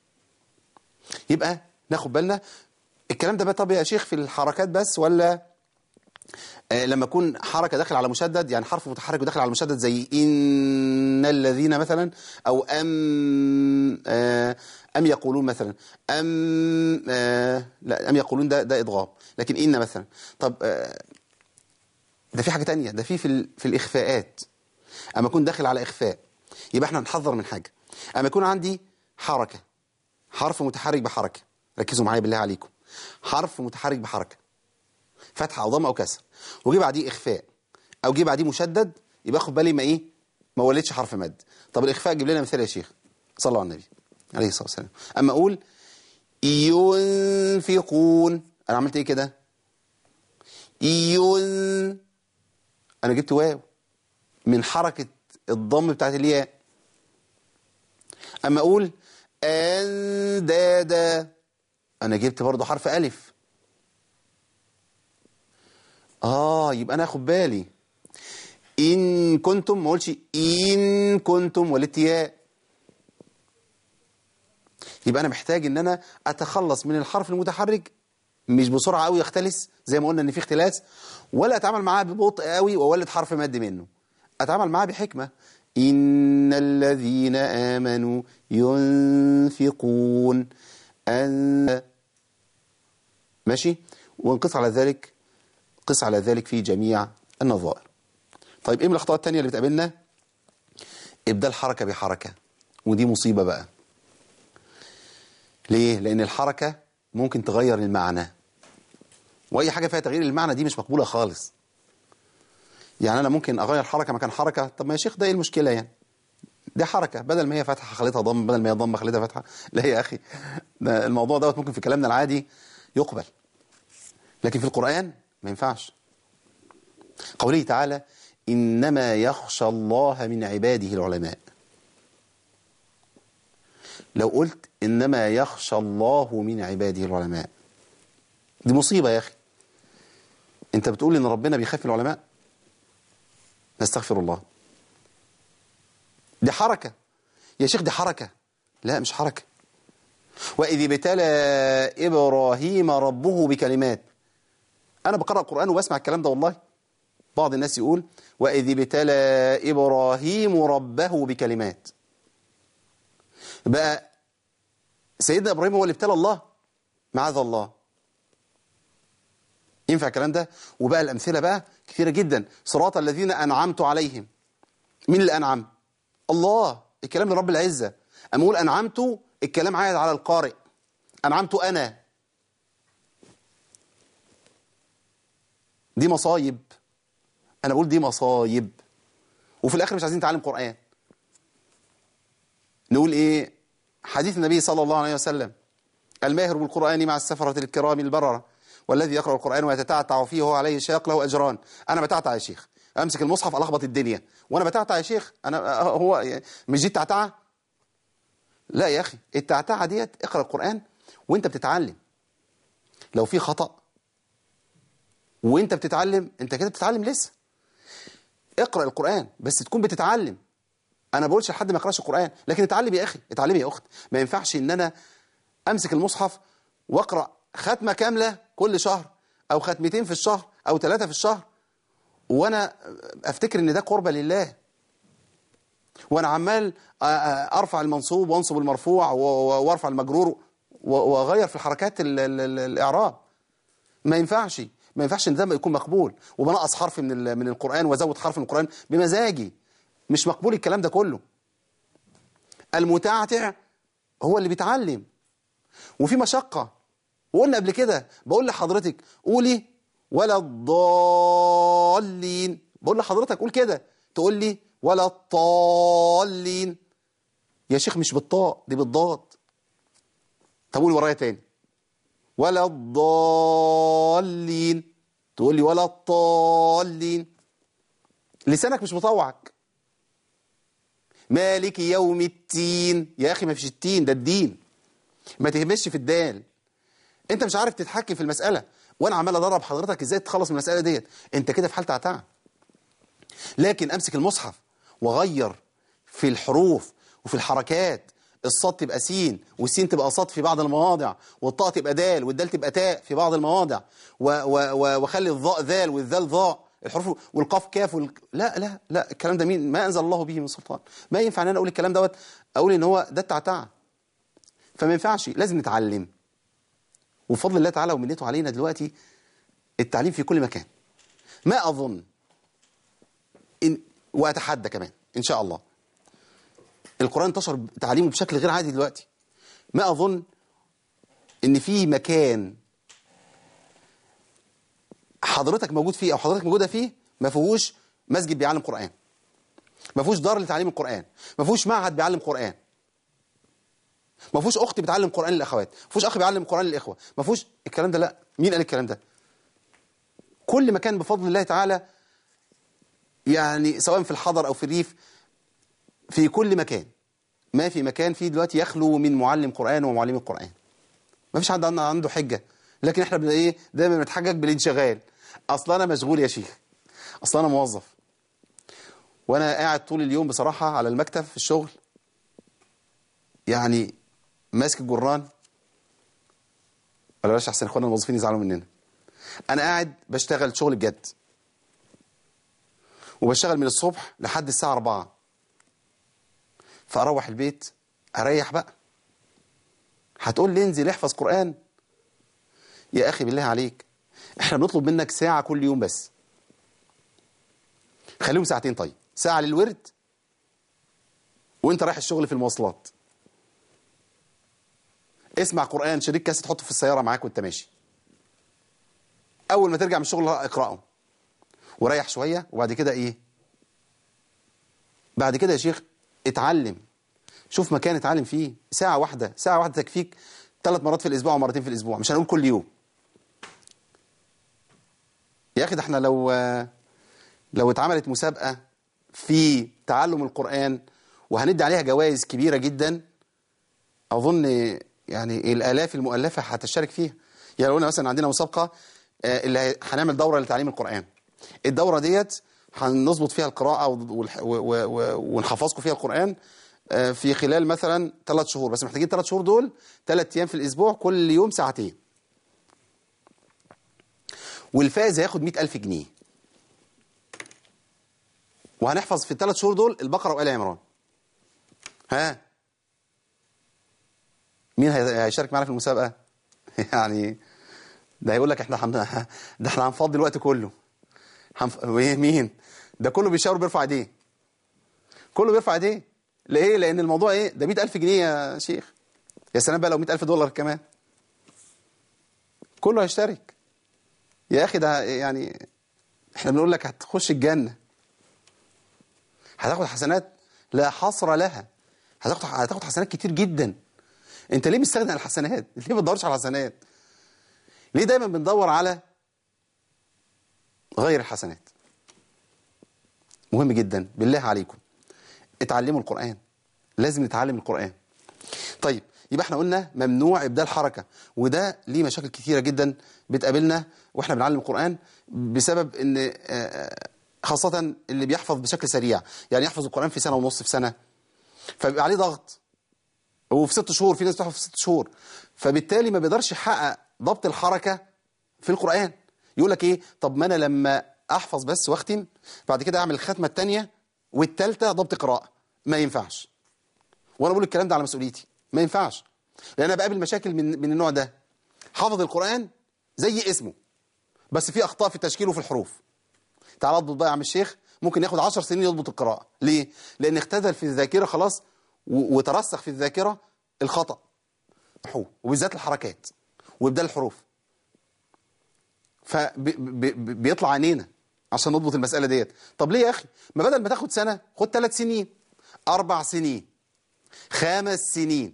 يبقى ناخد بالنا الكلام ده بقى طب يا شيخ في الحركات بس ولا آه لما يكون حركة داخل على مشدد يعني حرف متحرك وداخل على مشدد زي إن الذين مثلا أو أم آه أم يقولون مثلا أم آه لا أم يقولون ده ده إضغام لكن إن مثلا طب آه ده في حاجة تانية ده في في, في الإخفاءات أما يكون داخل على إخفاء يبقى احنا نحذر من حاجة أما يكون عندي حركة حرف متحرك بحركة ركزوا معايا بالله عليكم حرف متحرك بحركة فتحة أو ضم أو كسر وجي بعديه إخفاء أو جه بعديه مشدد يبقى خد بالي ما إيه ما ولدش حرف مد طب الإخفاء جيب لنا مثال يا شيخ صلوا على النبي عليه الصلاة والسلام أما أقول ينفقون أنا عملت إيه كده ين أنا جبت واو من حركة الضم بتاعت الياء أما أقول أندادا أنا جبت برضو حرف ألف آه يبقى أنا أخد بالي إن كنتم ما أقولش إن كنتم ولدت ياء يبقى أنا محتاج إن أنا أتخلص من الحرف المتحرك مش بسرعة قوي يختلس زي ما قلنا إن في اختلاس ولا أتعامل معاه ببطء قوي وأولد حرف مد منه أتعامل معاه بحكمة إن الذين آمنوا ينفقون أن ماشي ونقص على ذلك قس على ذلك في جميع النظائر طيب ايه من الاخطاء التانية اللي بتقابلنا ابدال حركة بحركة ودي مصيبة بقى ليه لان الحركة ممكن تغير المعنى واي حاجة فيها تغيير المعنى دي مش مقبولة خالص يعني انا ممكن اغير حركة مكان حركة طب ما يا شيخ ده ايه المشكلة يعني دي حركة بدل ما هي فتحة خليتها ضم بدل ما هي ضم خليتها فتحة لا يا اخي ده الموضوع دوت ممكن في كلامنا العادي يقبل لكن في القرآن ما ينفعش قوله تعالى إنما يخشى الله من عباده العلماء لو قلت إنما يخشى الله من عباده العلماء دي مصيبة يا أخي أنت بتقول إن ربنا بيخاف العلماء نستغفر الله دي حركة يا شيخ دي حركة لا مش حركة وإذ ابتلى إبراهيم ربه بكلمات أنا بقرأ القرآن وبسمع الكلام ده والله بعض الناس يقول وإذ ابتلى إبراهيم ربه بكلمات بقى سيدنا إبراهيم هو اللي ابتلى الله معاذ الله ينفع الكلام ده وبقى الأمثلة بقى كثيرة جدا صراط الذين أنعمت عليهم مين اللي أنعم الله الكلام لرب العزة أما أقول أنعمت الكلام عايد على القارئ أنعمت أنا دي مصايب أنا بقول دي مصايب وفي الآخر مش عايزين نتعلم قرآن نقول إيه حديث النبي صلى الله عليه وسلم الماهر بالقرآن مع السفرة الكرام البررة والذي يقرأ القرآن ويتتعتع فيه وهو عليه شاق له أجران أنا بتعتع يا شيخ أمسك المصحف ألخبط الدنيا وأنا بتعتع يا شيخ أنا هو مش دي التعتعة لا يا أخي التعتعة ديت اقرأ القرآن وانت بتتعلم لو في خطأ وانت بتتعلم انت كده بتتعلم لسه اقرا القران بس تكون بتتعلم انا ما بقولش لحد ما يقراش القران لكن اتعلم يا اخي اتعلمي يا اخت ما ينفعش ان انا امسك المصحف واقرا ختمه كامله كل شهر او ختمتين في الشهر او ثلاثه في الشهر وانا افتكر ان ده قربة لله وانا عمال ارفع المنصوب وانصب المرفوع وارفع المجرور واغير في الحركات ال ال ال الاعراب ما ينفعش ما ينفعش ان ده يكون مقبول وبنقص حرف من من القران وازود حرف من القران بمزاجي مش مقبول الكلام ده كله المتعتع هو اللي بيتعلم وفي مشقه وقلنا قبل كده بقول لحضرتك قولي ولا الضالين بقول لحضرتك قول كده تقول لي ولا الطالين يا شيخ مش بالطاء دي بالضاد طب قول ورايا تاني ولا الضالين تقول لي ولا الطالين لسانك مش مطوعك مالك يوم التين يا اخي ما فيش التين ده الدين ما تهمش في الدال انت مش عارف تتحكم في المساله وانا عمال ادرب حضرتك ازاي تخلص من المساله ديت انت كده في حاله عتاع لكن امسك المصحف واغير في الحروف وفي الحركات الصاد تبقى سين والسين تبقى صاد في بعض المواضع والطاء تبقى دال والدال تبقى تاء في بعض المواضع واخلي الظاء ذال والذال ظاء الحروف والقاف كاف وال... لا لا لا الكلام ده مين ما انزل الله به من سلطان ما ينفع ان انا اقول الكلام دوت اقول ان هو ده التعتع فما ينفعش لازم نتعلم وبفضل الله تعالى ومنته علينا دلوقتي التعليم في كل مكان ما أظن إن وأتحدى كمان إن شاء الله القرآن انتشر تعليمه بشكل غير عادي دلوقتي ما أظن إن في مكان حضرتك موجود فيه أو حضرتك موجودة فيه ما فيهوش مسجد بيعلم قرآن ما فيهوش دار لتعليم القرآن ما فيهوش معهد بيعلم قرآن ما فيهوش اخت بتعلم قران للاخوات ما فيهوش اخ بيعلم قران للاخوه ما فيهوش الكلام ده لا مين قال الكلام ده كل مكان بفضل الله تعالى يعني سواء في الحضر او في الريف في كل مكان ما في مكان فيه دلوقتي يخلو من معلم قران ومعلم القران ما فيش حد عنده حجه لكن احنا بن ايه دايما بنتحجج بالانشغال اصل انا مشغول يا شيخ اصل انا موظف وانا قاعد طول اليوم بصراحه على المكتب في الشغل يعني ماسك الجران ولا بلاش احسن اخوانا الموظفين يزعلوا مننا انا قاعد بشتغل شغل بجد وبشتغل من الصبح لحد الساعه 4 فاروح البيت اريح بقى هتقول لي انزل احفظ قران يا اخي بالله عليك احنا بنطلب منك ساعه كل يوم بس خليهم ساعتين طيب ساعه للورد وانت رايح الشغل في المواصلات اسمع قرآن شريك كاسيت تحطه في السيارة معاك وانت ماشي أول ما ترجع من الشغل اقرأه وريح شوية وبعد كده إيه بعد كده يا شيخ اتعلم شوف مكان اتعلم فيه ساعة واحدة ساعة واحدة تكفيك ثلاث مرات في الأسبوع ومرتين في الأسبوع مش هنقول كل يوم يا أخي ده احنا لو لو اتعملت مسابقة في تعلم القرآن وهندي عليها جوائز كبيرة جدا أظن يعني الآلاف المؤلفة هتشترك فيها يعني قلنا مثلا عندنا مسابقة اللي هنعمل دورة لتعليم القرآن الدورة ديت هنظبط فيها القراءة ونحفظكم فيها القرآن في خلال مثلا ثلاث شهور بس محتاجين ثلاث شهور دول ثلاث أيام في الأسبوع كل يوم ساعتين والفائز هياخد 100000 جنيه وهنحفظ في الثلاث شهور دول البقرة وآل عمران ها مين هيشارك معانا في المسابقة يعني ده هيقول لك احنا حم... ده احنا هنفضي الوقت كله هنف... مين ده كله بيشاور بيرفع ايديه كله بيرفع ايديه ليه لان الموضوع ايه ده 100000 جنيه يا شيخ يا سلام بقى لو 100000 دولار كمان كله هيشترك يا اخي ده يعني احنا بنقول لك هتخش الجنة هتاخد حسنات لا حصر لها هتاخد هتاخد حسنات كتير جدا انت ليه مستغني عن الحسنات ليه ما بتدورش على الحسنات ليه دايما بندور على غير الحسنات مهم جدا بالله عليكم اتعلموا القرآن لازم نتعلم القرآن طيب يبقى احنا قلنا ممنوع ابدال حركه وده ليه مشاكل كثيره جدا بتقابلنا واحنا بنعلم القران بسبب ان آه، آه، خاصه اللي بيحفظ بشكل سريع يعني يحفظ القران في سنه ونص في سنه فبيبقى عليه ضغط وفي ست شهور في ناس بتحفظ في ست شهور فبالتالي ما بيقدرش يحقق ضبط الحركه في القران يقول لك ايه طب ما انا لما احفظ بس واختم بعد كده اعمل الختمه الثانيه والثالثه ضبط قراءه ما ينفعش وانا بقول الكلام ده على مسؤوليتي ما ينفعش لان انا بقابل مشاكل من من النوع ده حافظ القران زي اسمه بس في اخطاء في التشكيل وفي الحروف تعال اضبط بقى يا عم الشيخ ممكن ياخد 10 سنين يضبط القراءه ليه لان اختزل في الذاكره خلاص و- وترسخ في الذاكره الخطا حو وبالذات الحركات وابدال الحروف فبيطلع عينينا عشان نضبط المسألة ديت طب ليه يا أخي ما بدل ما تاخد سنة خد ثلاث سنين أربع سنين خمس سنين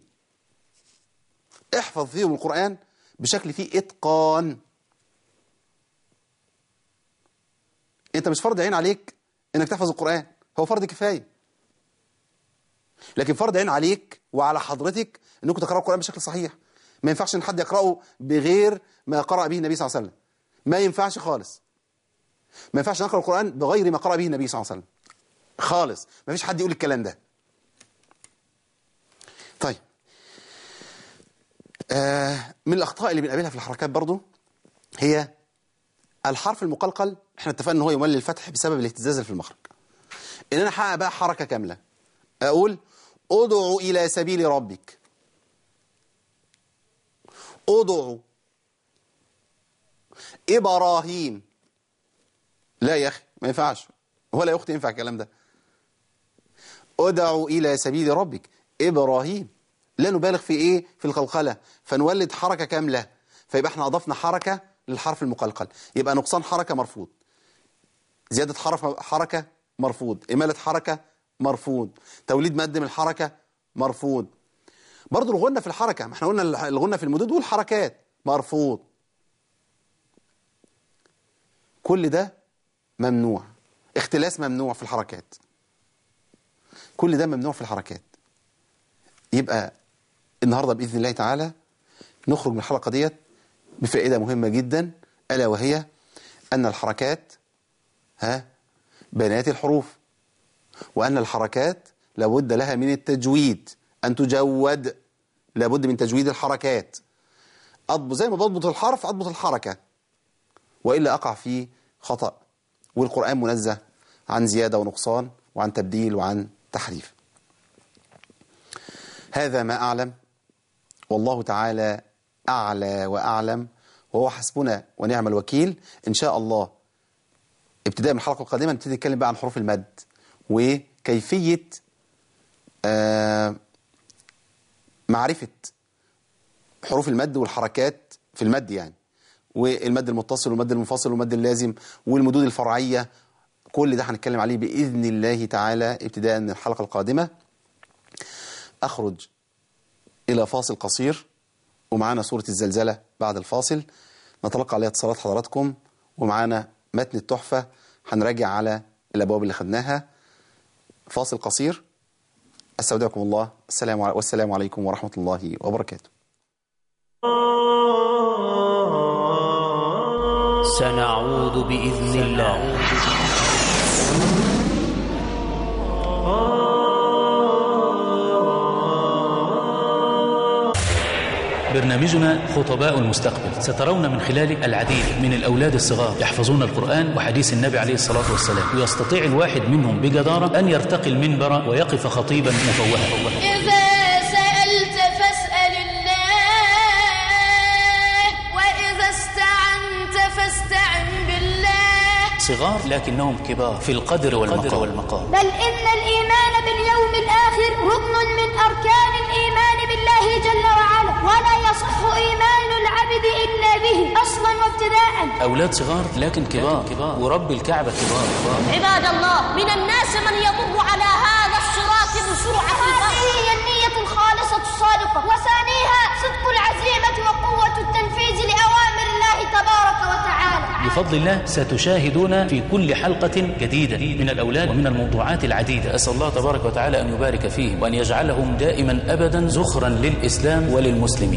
احفظ فيهم القرآن بشكل فيه إتقان أنت مش فرض عين عليك إنك تحفظ القرآن هو فرض كفاية لكن فرض عين عليك وعلى حضرتك انكم تقرأوا القرآن بشكل صحيح ما ينفعش ان حد يقرأه بغير ما قرأ به النبي صلى الله عليه وسلم ما ينفعش خالص ما ينفعش نقرأ القرآن بغير ما قرأ به النبي صلى الله عليه وسلم خالص ما فيش حد يقول الكلام ده طيب آه من الأخطاء اللي بنقابلها في الحركات برضو هي الحرف المقلقل احنا اتفقنا ان هو يمل الفتح بسبب الاهتزاز اللي في المخرج ان انا احقق بقى حركة كاملة اقول ادعو الى سبيل ربك ادعو ابراهيم لا يا اخي ما ينفعش ولا يا اختي ينفع الكلام ده ادعو الى سبيل ربك ابراهيم لا نبالغ في ايه في القلقله فنولد حركه كامله فيبقى احنا اضفنا حركه للحرف المقلقل يبقى نقصان حركه مرفوض زياده حرف حركه مرفوض اماله حركه مرفوض توليد مد من الحركه مرفوض برضه الغنه في الحركه ما احنا قلنا الغنه في المدود والحركات مرفوض كل ده ممنوع اختلاس ممنوع في الحركات كل ده ممنوع في الحركات يبقى النهاردة بإذن الله تعالى نخرج من الحلقة ديت بفائدة مهمة جدا ألا وهي أن الحركات ها بنات الحروف وأن الحركات لابد لها من التجويد أن تجود لابد من تجويد الحركات أضبط زي ما بضبط الحرف أضبط الحركة وإلا أقع في خطأ والقرآن منزه عن زيادة ونقصان وعن تبديل وعن تحريف هذا ما أعلم والله تعالى أعلى وأعلم وهو حسبنا ونعم الوكيل إن شاء الله ابتداء من الحلقة القادمة نبتدي نتكلم بقى عن حروف المد وكيفية آه معرفة حروف المد والحركات في المد يعني والمد المتصل والمد المنفصل والمد اللازم والمدود الفرعية كل ده هنتكلم عليه بإذن الله تعالى ابتداء من الحلقة القادمة أخرج إلى فاصل قصير ومعانا سورة الزلزلة بعد الفاصل نتلقى عليها اتصالات حضراتكم ومعانا متن التحفة هنراجع على الأبواب اللي خدناها فاصل قصير استودعكم الله السلام والسلام عليكم ورحمة الله وبركاته سنعود بإذن الله برنامجنا خطباء المستقبل سترون من خلاله العديد من الأولاد الصغار يحفظون القرآن وحديث النبي عليه الصلاة والسلام ويستطيع الواحد منهم بجدارة أن يرتقي المنبر ويقف خطيبا مفوها إذا سألت فاسأل الله وإذا استعنت فاستعن بالله صغار لكنهم كبار في القدر والمقام, والمقام. بل إن الإيمان باليوم الآخر ركن من أركان الإيمان بالله جل وعلا ولا يصح إيمان العبد إلا به أصلا وابتداء أولاد صغار لكن كبار, كبار. ورب الكعبة كبار, كبار. عباد الله من الناس من يمر على هذا الصراط بسرعة هذه هي النية الخالصة الصادقة وثانيها صدق العزيمة وقوة التنفيذ لأوامر الله تبارك وتعالى بفضل الله ستشاهدون في كل حلقة جديدة من الأولاد ومن الموضوعات العديدة أسأل الله تبارك وتعالى أن يبارك فيهم وأن يجعلهم دائما أبدا زخرا للإسلام وللمسلمين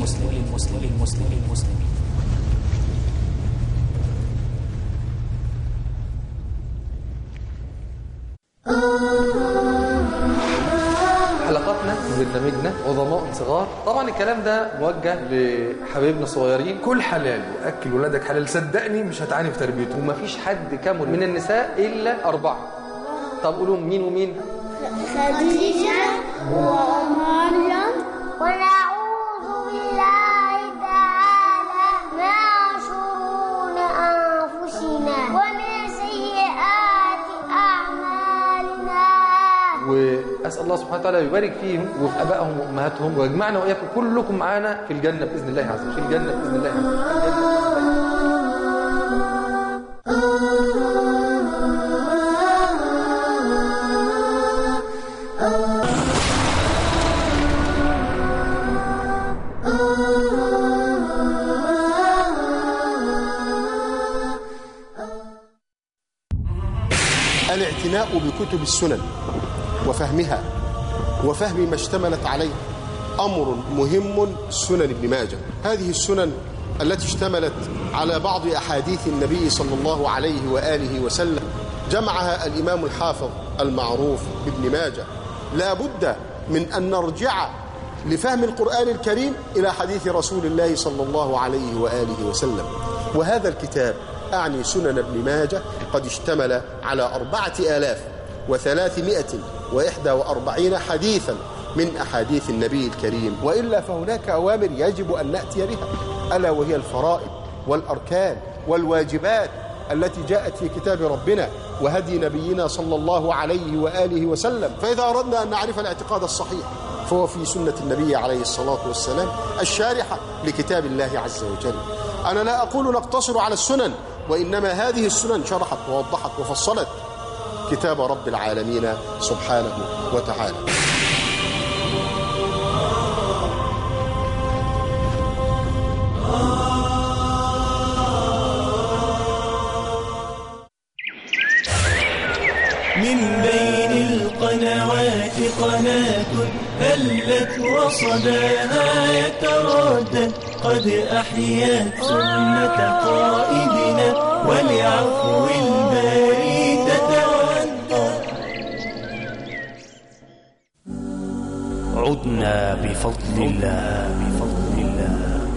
حلقاتنا وبرنامجنا عظماء صغار طبعا الكلام ده موجه لحبايبنا الصغيرين كل حلال واكل ولادك حلال صدقني مش هتعاني في تربيته ومفيش حد كامل من النساء الا اربعه طب قولوا مين ومين خديجة ومريم ونعوذ بالله تعالى من شرور أنفسنا ومن سيئات أعمالنا واسال الله سبحانه وتعالى يبارك فيهم وفي ابائهم وامهاتهم ويجمعنا واياكم كلكم معانا في الجنه باذن الله عز وجل في الجنه باذن الله عز وجل في الجنة بإذن الله. الاعتناء بكتب السنن وفهمها وفهم ما اشتملت عليه امر مهم سنن ابن ماجه هذه السنن التي اشتملت على بعض احاديث النبي صلى الله عليه واله وسلم جمعها الامام الحافظ المعروف بابن ماجه لا بد من ان نرجع لفهم القران الكريم الى حديث رسول الله صلى الله عليه واله وسلم وهذا الكتاب أعني سنن ابن ماجه قد اشتمل على أربعة آلاف وثلاثمائة وإحدى وأربعين حديثا من أحاديث النبي الكريم وإلا فهناك أوامر يجب أن نأتي بها ألا وهي الفرائض والأركان والواجبات التي جاءت في كتاب ربنا وهدي نبينا صلى الله عليه وآله وسلم فإذا أردنا أن نعرف الاعتقاد الصحيح فهو في سنة النبي عليه الصلاة والسلام الشارحة لكتاب الله عز وجل أنا لا أقول نقتصر على السنن وإنما هذه السنن شرحت ووضحت وفصلت كتاب رب العالمين سبحانه وتعالى من بين القنوات قناة هلت وصداها يتردد قد أحيت سنة قائدنا ولعفو الباري تتودد عدنا بفضل الله بفضل الله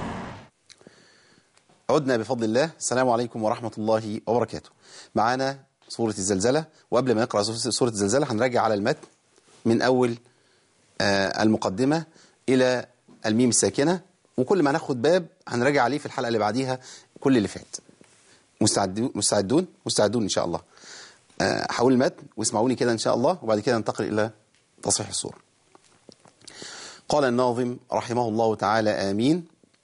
عدنا بفضل الله السلام عليكم ورحمة الله وبركاته معانا سورة الزلزلة وقبل ما نقرأ سورة الزلزلة هنراجع على المتن من أول آه، المقدمة إلى الميم الساكنة وكل ما ناخد باب هنراجع عليه في الحلقة اللي بعديها كل اللي فات مستعدون مستعدون مستعدون إن شاء الله آه، حول المتن واسمعوني كده إن شاء الله وبعد كده ننتقل إلى تصحيح الصورة قال الناظم رحمه الله تعالى آمين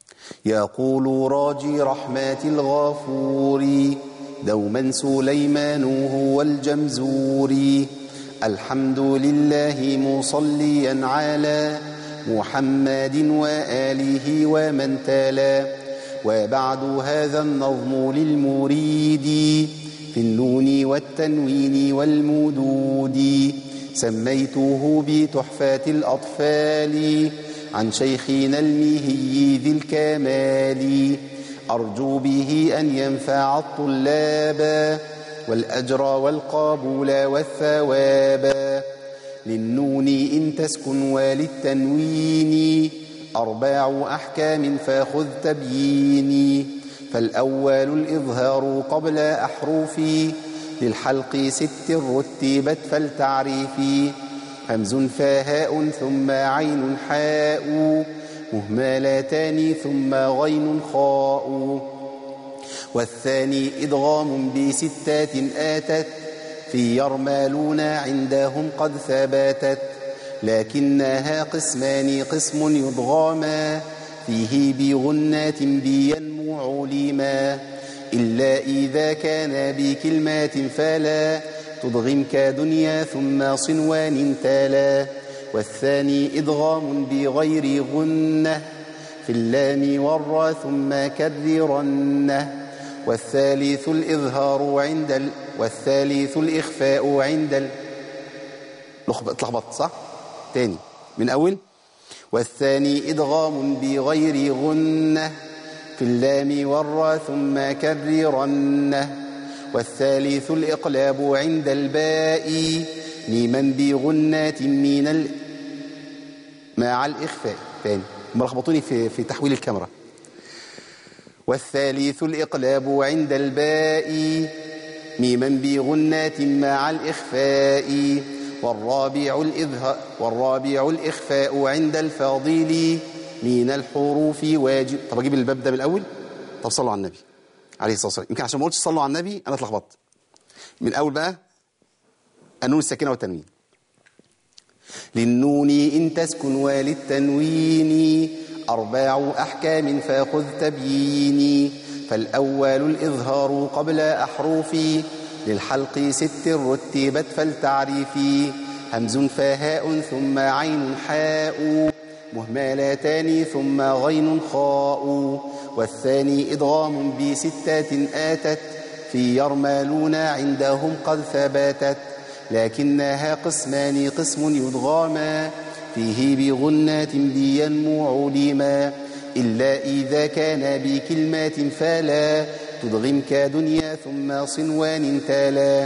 يقول راجي رحمات الغفور دوما سليمان هو الجمزوري الحمد لله مصليا على محمد وآله ومن تلا وبعد هذا النظم للمريد في النون والتنوين والمدود سميته بتحفات الأطفال عن شيخنا المهي ذي الكمال أرجو به أن ينفع الطلاب والأجر والقبول والثواب للنون إن تسكن وللتنوين أرباع أحكام فخذ تبييني فالأول الإظهار قبل أحرفي للحلق ست رتبت فالتعريف همز فهاء ثم عين حاء مهملتان ثم غين خاء والثاني إدغام بستات آتت في يرمالون عندهم قد ثبتت لكنها قسمان قسم يضغاما فيه بغنات بينمو علما إلا إذا كان بكلمات فلا تضغم كدنيا ثم صنوان تالا والثاني إدغام بغير غنة في اللام والرا ثم كررنه والثالث الإظهار عند ال... والثالث الإخفاء عند ال... لخب- اتلخبطت صح؟ تاني من أول والثاني إدغام بغير غنة في اللام والراء ثم كررنه والثالث الإقلاب عند الباء ميما بغنات من ال... مع الإخفاء تاني هم لخبطوني في في تحويل الكاميرا والثالث الإقلاب عند الباء ميما بغنات مع الإخفاء والرابع الإظهار والرابع الإخفاء عند الفاضل من الحروف واجب طب أجيب الباب ده من الأول طب صلوا على النبي عليه الصلاة والسلام يمكن عشان ما قلتش صلوا على النبي أنا اتلخبطت من الأول بقى النون الساكنة والتنوين للنون إن تسكن وللتنوين أرباع أحكام فخذ تبييني فالأول الإظهار قبل أحرفي للحلق ست رتبت فلتعرفي همز فهاء ثم عين حاء مهملتان ثم غين خاء والثاني إدغام بستات آتت في يرمالون عندهم قد ثبتت لكنها قسمان قسم يدغاما فيه بغنات بينمو علما إلا إذا كان بكلمات فلا تدغم كدنيا ثم صنوان تالا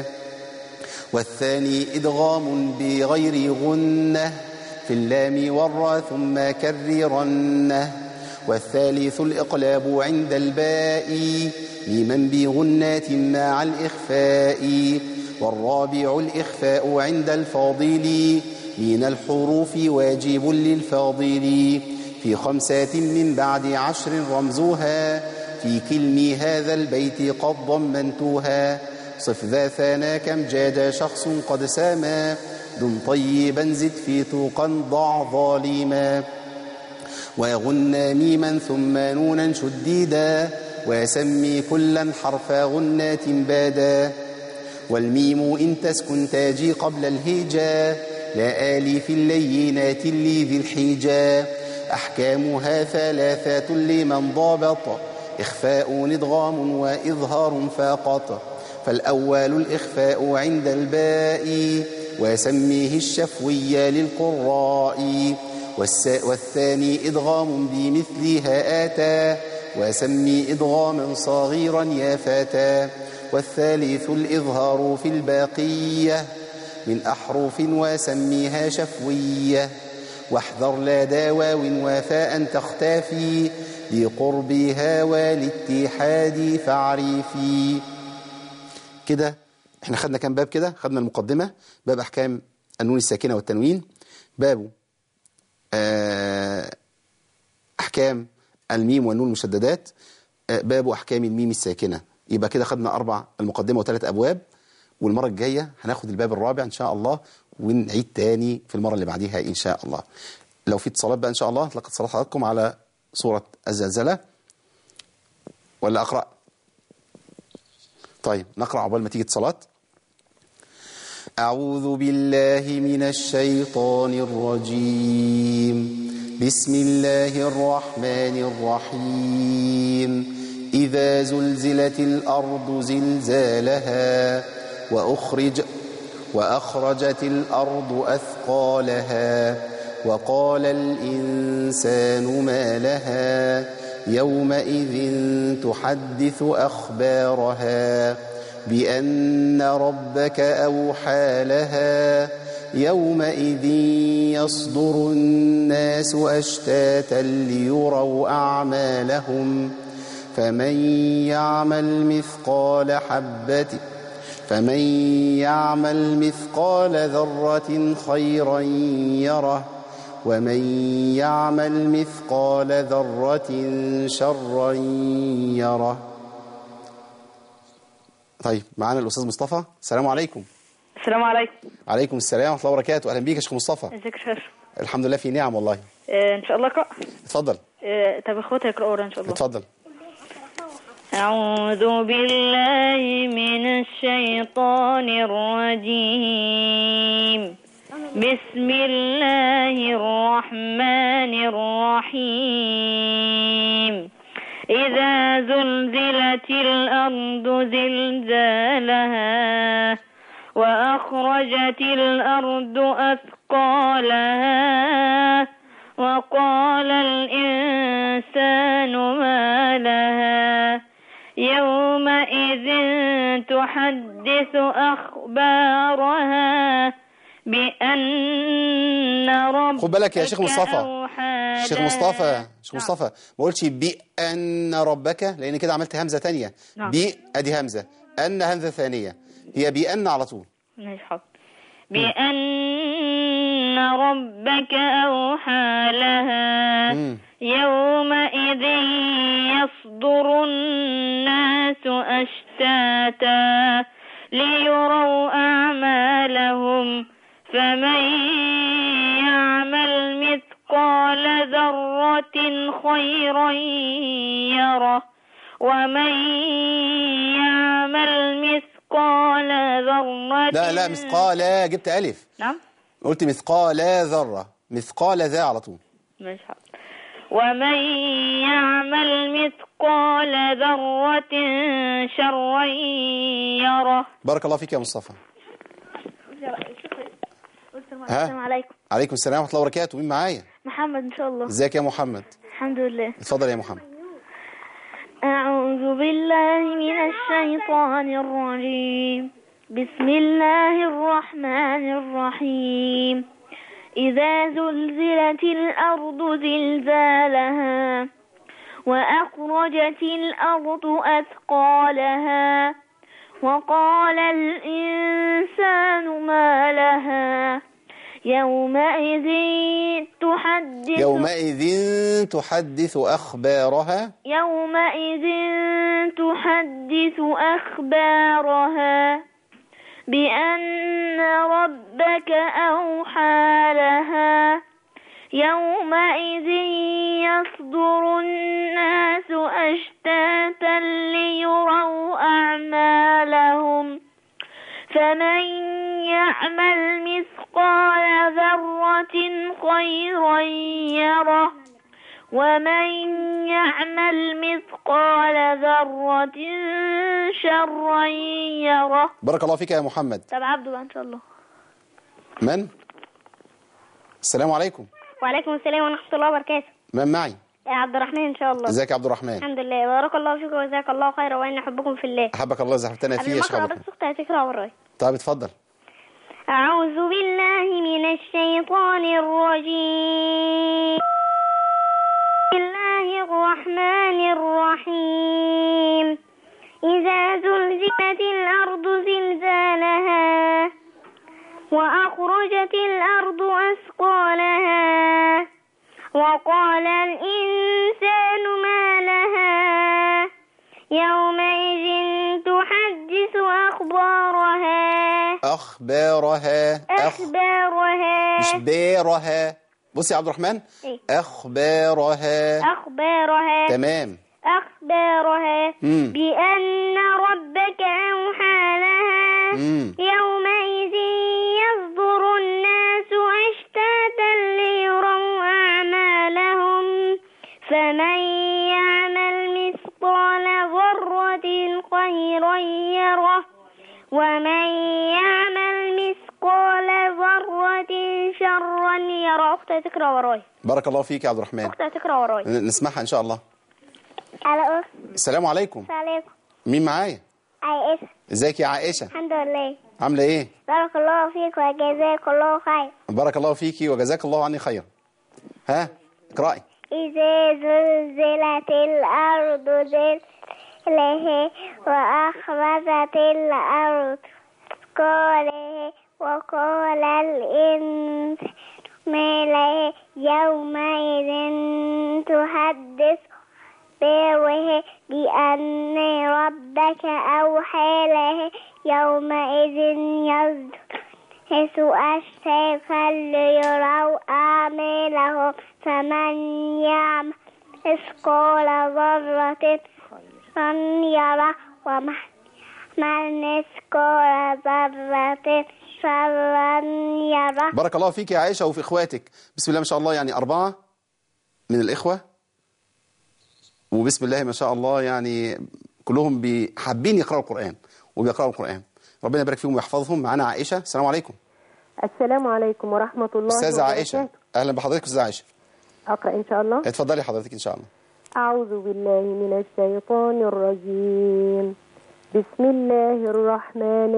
والثاني إدغام بغير غنة في اللام والراء ثم كررنه والثالث الإقلاب عند الباء ميما بغنات مع الإخفاء والرابع الإخفاء عند الفاضل من الحروف واجب للفاضل في خمسات من بعد عشر رمزها في كلم هذا البيت قد ضمنتها صف ذا ثنا كم جاد شخص قد ساما دم طيبا زد في توقا ضع ظالما وغنى ميما ثم نونا شديدا وسمي كلا حرف غنات بادا والميم إن تسكن تاجي قبل الهجا لا آلي في اللينات اللي ذي الحجا أحكامها ثلاثة لمن ضابط إخفاء ندغام وإظهار فقط فالأول الإخفاء عند الباء وسميه الشفوي للقراء والس- والثاني إدغام بمثلها آتى وسمي إدغاما صغيرا يا فتى والثالث الإظهار في الباقية من أحرف وسميها شفوية واحذر لا داواو وفاء تختفي لقربها والاتحاد فاعرفي كده احنا خدنا كام باب كده خدنا المقدمة باب أحكام النون الساكنة والتنوين باب آه، أحكام الميم والنون المشددات آه، باب أحكام الميم الساكنة يبقى كده خدنا أربع المقدمة وثلاث أبواب والمرة الجاية هناخد الباب الرابع إن شاء الله ونعيد تاني في المرة اللي بعديها إن شاء الله لو في اتصالات بقى إن شاء الله هتلقى اتصالات حضراتكم على سورة الزلزلة ولا أقرأ طيب نقرأ عقبال ما تيجي اتصالات أعوذ بالله من الشيطان الرجيم بسم الله الرحمن الرحيم إذا زلزلت الأرض زلزالها وأخرج وأخرجت الأرض أثقالها وقال الإنسان ما لها يومئذ تحدث أخبارها بأن ربك أوحى لها يومئذ يصدر الناس أشتاتا ليروا أعمالهم فمن يعمل مثقال حبة فمن يعمل مثقال ذرة خيرا يره ومن يعمل مثقال ذرة شرا يره طيب معانا الأستاذ مصطفى السلام عليكم السلام عليكم عليكم السلام ورحمة الله وبركاته أهلا بيك يا شيخ مصطفى ازيك يا شرف الحمد لله في نعم والله آه ان شاء الله اقرا اتفضل آه طب اخواتي يقراوا ورا ان شاء الله اتفضل أعوذ بالله من الشيطان الرجيم بسم الله الرحمن الرحيم إذا زلزلت الأرض زلزالها وأخرجت الأرض أثقالها وقال الإنسان ما لها يومئذ تحدث أخبارها بأن ربك خد بالك يا شيخ مصطفى أوحى شيخ لها. مصطفى شيخ مصطفى ما قلتش بأن ربك لأن كده عملت همزة تانية نعم. بي أدي همزة أن همزة ثانية هي بأن على طول ماشي حاضر بأن ربك أوحى لها مم. يومئذ يصدر الناس أشتاتا ليروا أعمالهم فمن يعمل مثقال ذرة خيرا يره ومن يعمل مثقال ذرة لا لا مثقال جبت ألف نعم قلت مثقال ذرة مثقال ذا على طول مش حاضر ومن يعمل مثقال ذرة شرا يره بارك الله فيك يا مصطفى ها؟ السلام عليكم عليكم السلام ورحمة الله وبركاته مين معايا محمد إن شاء الله ازيك يا محمد الحمد لله اتفضل يا محمد أعوذ بالله من الشيطان الرجيم بسم الله الرحمن الرحيم إذا زلزلت الأرض زلزالها وأخرجت الأرض أثقالها وقال الإنسان ما لها يومئذ تحدث يومئذ تحدث أخبارها يومئذ تحدث أخبارها بأن ربك أوحى لها يومئذ يصدر الناس أشتاتا ليروا أعمالهم فمن يعمل مثقال ذرة خيرا يره ومن يعمل مثقال ذرة شرا يره بارك الله فيك يا محمد طب عبده بقى ان شاء الله من السلام عليكم وعليكم السلام ورحمة الله وبركاته من معي يا عبد الرحمن ان شاء الله ازيك يا عبد الرحمن الحمد لله بارك الله فيك وجزاك الله خيرا وان احبكم في الله احبك الله زحفتنا فيه قبل يا ما شيخ اقرا عبد بس الرحمن اختي هتقرا ورايا طيب اتفضل أعوذ بالله من الشيطان الرجيم بسم الله الرحمن الرحيم إذا زلزلت الأرض زلزالها وأخرجت الأرض أثقالها وقال الإنسان ما لها يومئذ تحدث أخبارها أخبارها أخ أخبارها مش بيرها بصي يا عبد الرحمن إيه؟ أخبارها أخبارها تمام أخبارها مم. بأن ربك أوحى لها مم. يومئذ يصدر الناس أشتاتا ليروا أعمالهم فمن يعمل مثقال ذرة خيرا يره ومن يعمل مثقال ذرة شرا يره أختي تقرأ وراي بارك الله فيك يا عبد الرحمن أختي تقرأ وراي ن- نسمعها إن شاء الله ألو السلام عليكم السلام عليكم مين معايا عائشة ازيك يا عائشة الحمد لله عاملة ايه بارك الله فيك وجزاك الله خير بارك الله فيكي وجزاك الله عني خيرا ها اقرأي إذا زلزلت الأرض زلزالها وأخرجت الأرض أثقالها وقال الإنسان ما لها يومئذ تحدث بره بأن ربك أوحى لها يومئذ يصدر حيث أشتاق ليروا أعمالهم فمن يعمل مثقال ذرة خيرا يره ومن يعمل مثقال ذرة شرا يره بارك الله فيك يا عائشة وفي اخواتك بسم الله ما شاء الله يعني أربعة من الإخوة وبسم الله ما شاء الله يعني كلهم بي- حابين يقرأوا القرآن وبيقرأوا القرآن ربنا يبارك فيهم ويحفظهم معانا عائشة السلام عليكم السلام عليكم ورحمة الله أستاذة عائشة وبركاته أهلا بحضرتك أستاذة عائشة أقرأ إن شاء الله اتفضلي حضرتك إن شاء الله أعوذ بالله من الشيطان الرجيم بسم الله الرحمن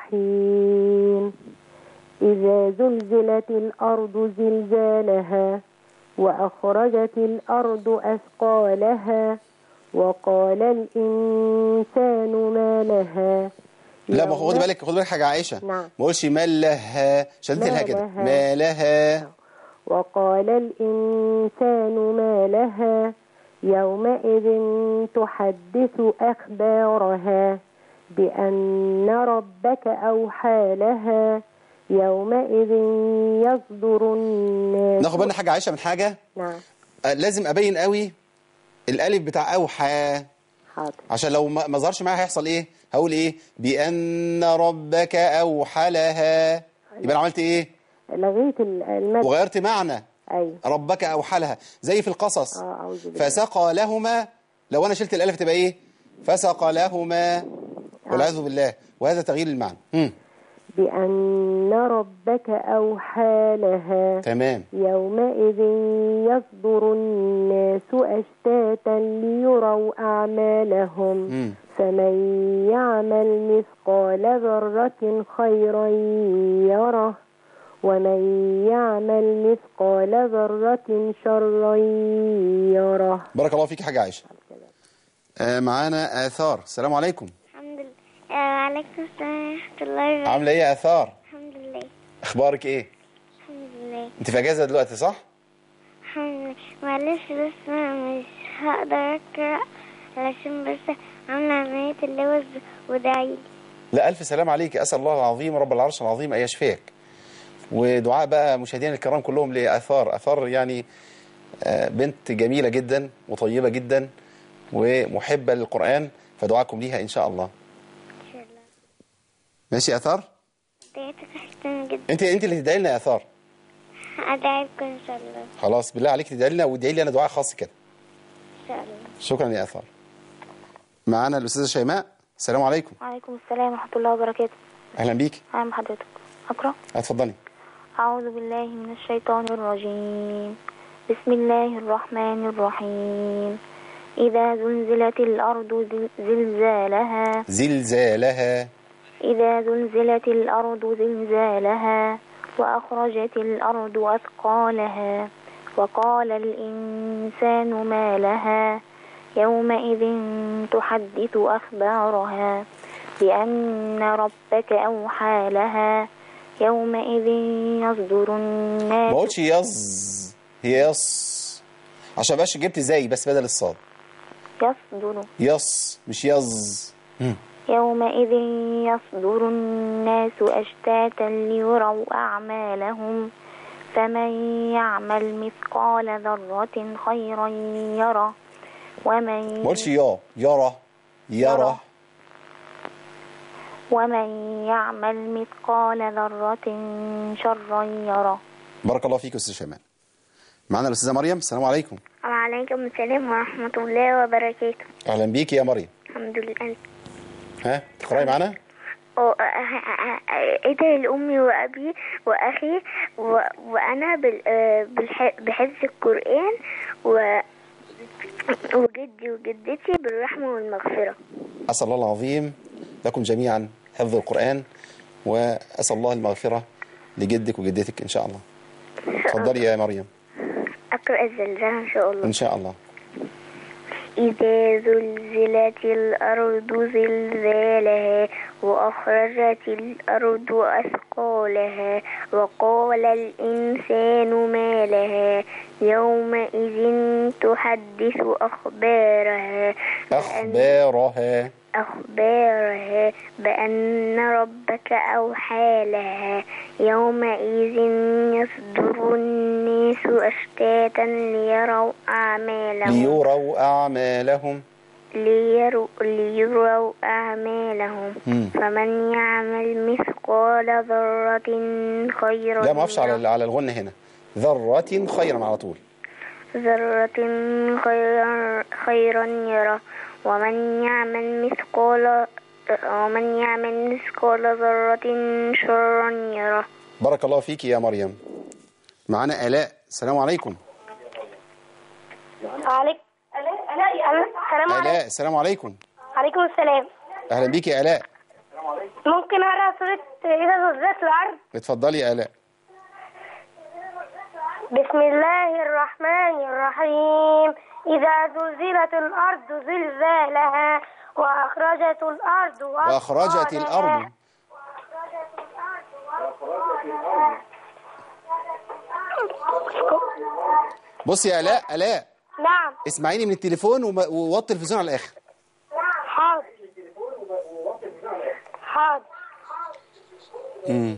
الرحيم إذا زلزلت الأرض زلزالها وأخرجت الأرض أثقالها وقال الإنسان ما لها لا ما يوم- خد بالك خد بالك حاجة عائشة نعم. ما قولش ما لها شدت ما لها كده لها. ما لها وقال الإنسان ما لها يومئذ تحدث أخبارها بأن ربك أوحى لها يومئذ يصدر الناس ناخد بالنا حاجة عائشة من حاجة نعم آه، لازم أبين قوي الألف بتاع أوحى حاضر عشان لو ما ما ظهرش معاها هيحصل إيه هقول إيه بأن ربك أوحى لها يبقى أنا عملت إيه لغيت ال- المد وغيرت معنى أيوة ربك أوحى لها زي في القصص آه أعوذ بالله فسقى لهما لو أنا شلت الألف تبقى إيه فسقى لهما والعياذ بالله وهذا تغيير المعنى مم. بأن ربك أوحى لها تمام يومئذ يصدر الناس أشتاتا ليروا أعمالهم مم. فمن يعمل مثقال ذرة خيرا يره ومن يعمل مثقال ذرة شرا يره بارك الله فيك حاجة عائشة آه معانا آثار السلام عليكم الحمد لله وعليكم السلام ورحمة الله وبركاته عاملة إيه يا آثار الحمد لله أخبارك إيه الحمد لله أنت في أجازة دلوقتي صح الحمد لله معلش بس أنا مش هقدر أقرأ علشان بس عاملة عملية اللوز وداعي لا ألف سلام عليك أسأل الله العظيم رب العرش العظيم أن يشفيك ودعاء بقى مشاهدينا الكرام كلهم لآثار آثار يعني آه، بنت جميلة جدا وطيبة جدا ومحبة للقرآن فدعاكم ليها إن شاء الله إن شاء الله ماشي آثار دعيتك أحسن جدا أنت أنت اللي تدعي لنا يا آثار أدعيكم إن شاء الله خلاص بالله عليك تدعي لنا وادعي لي أنا دعاء خاص كده إن شاء الله شكرا يا آثار معانا الأستاذة شيماء السلام عليكم وعليكم السلام ورحمة الله وبركاته أهلا بيك أهلا بحضرتك أقرأ اتفضلي أعوذ بالله من الشيطان الرجيم بسم الله الرحمن الرحيم إذا زلزلت الأرض زل- زلزالها زلزالها إذا زلزلت الأرض زلزالها وأخرجت الأرض أثقالها وقال الإنسان ما لها يومئذ تحدث أخبارها بأن ربك أوحى لها يومئذ يصدر ما الناس قلتش يص يص عشان بقاش جبت زي بس بدل الصاد يصدر يص مش يز مم. يومئذ يصدر الناس أشتاتا ليروا أعمالهم فمن يعمل مثقال ذرة خيرا يره ومن ما قلتش يا يرى يرى يرى. ومن يعمل مثقال ذرة شرا يره بارك الله فيك يا استاذ شيماء معانا الاستاذه مريم السلام عليكم وعليكم السلام ورحمة الله وبركاته اهلا بيك يا مريم الحمد لله ها تقراي معانا ادعي لأمي وأبي وأخي و... وأنا بال... آه، بالح... بحفظ القرآن و... وجدي وجدتي بالرحمة والمغفرة اسال الله العظيم لكم جميعا حفظ القران واسال الله المغفره لجدك وجدتك ان شاء الله اتفضلي يا مريم أقرأ الزلزال إن شاء الله ان شاء الله إذا زلزلت الأرض زلزالها وأخرجت الأرض أثقالها وقال الإنسان ما لها يومئذ تحدث أخبارها اخبارها أخبارها بأن ربك أوحى لها يومئذ يصدر الناس أشتاتا ليروا أعمالهم ليروا اعمالهم ليروا, ليروا أعمالهم مم. فمن يعمل مثقال ذرة خيرا لا ما اقفش يره. على على الغنه هنا ذره خيرا على طول ذرة خيرا, خيرا يره ومن يعمل مثقال ومن يعمل مثقال ذرة شرا يره بارك الله فيك يا مريم معانا آلاء السلام عليكم عليك السلام عليكم آلاء السلام عليكم عليكم السلام أهلا بيك يا آلاء ممكن اقرا سوره اذا زلزلت الارض اتفضلي يا آلاء بسم الله الرحمن الرحيم اذا زلزلت الارض زلزالها واخرجت الارض وأخرجت الأرض بصي يا آلاء آلاء نعم اسمعيني من التليفون وما- ووطي التلفزيون على الآخر حاضر حاضر مم.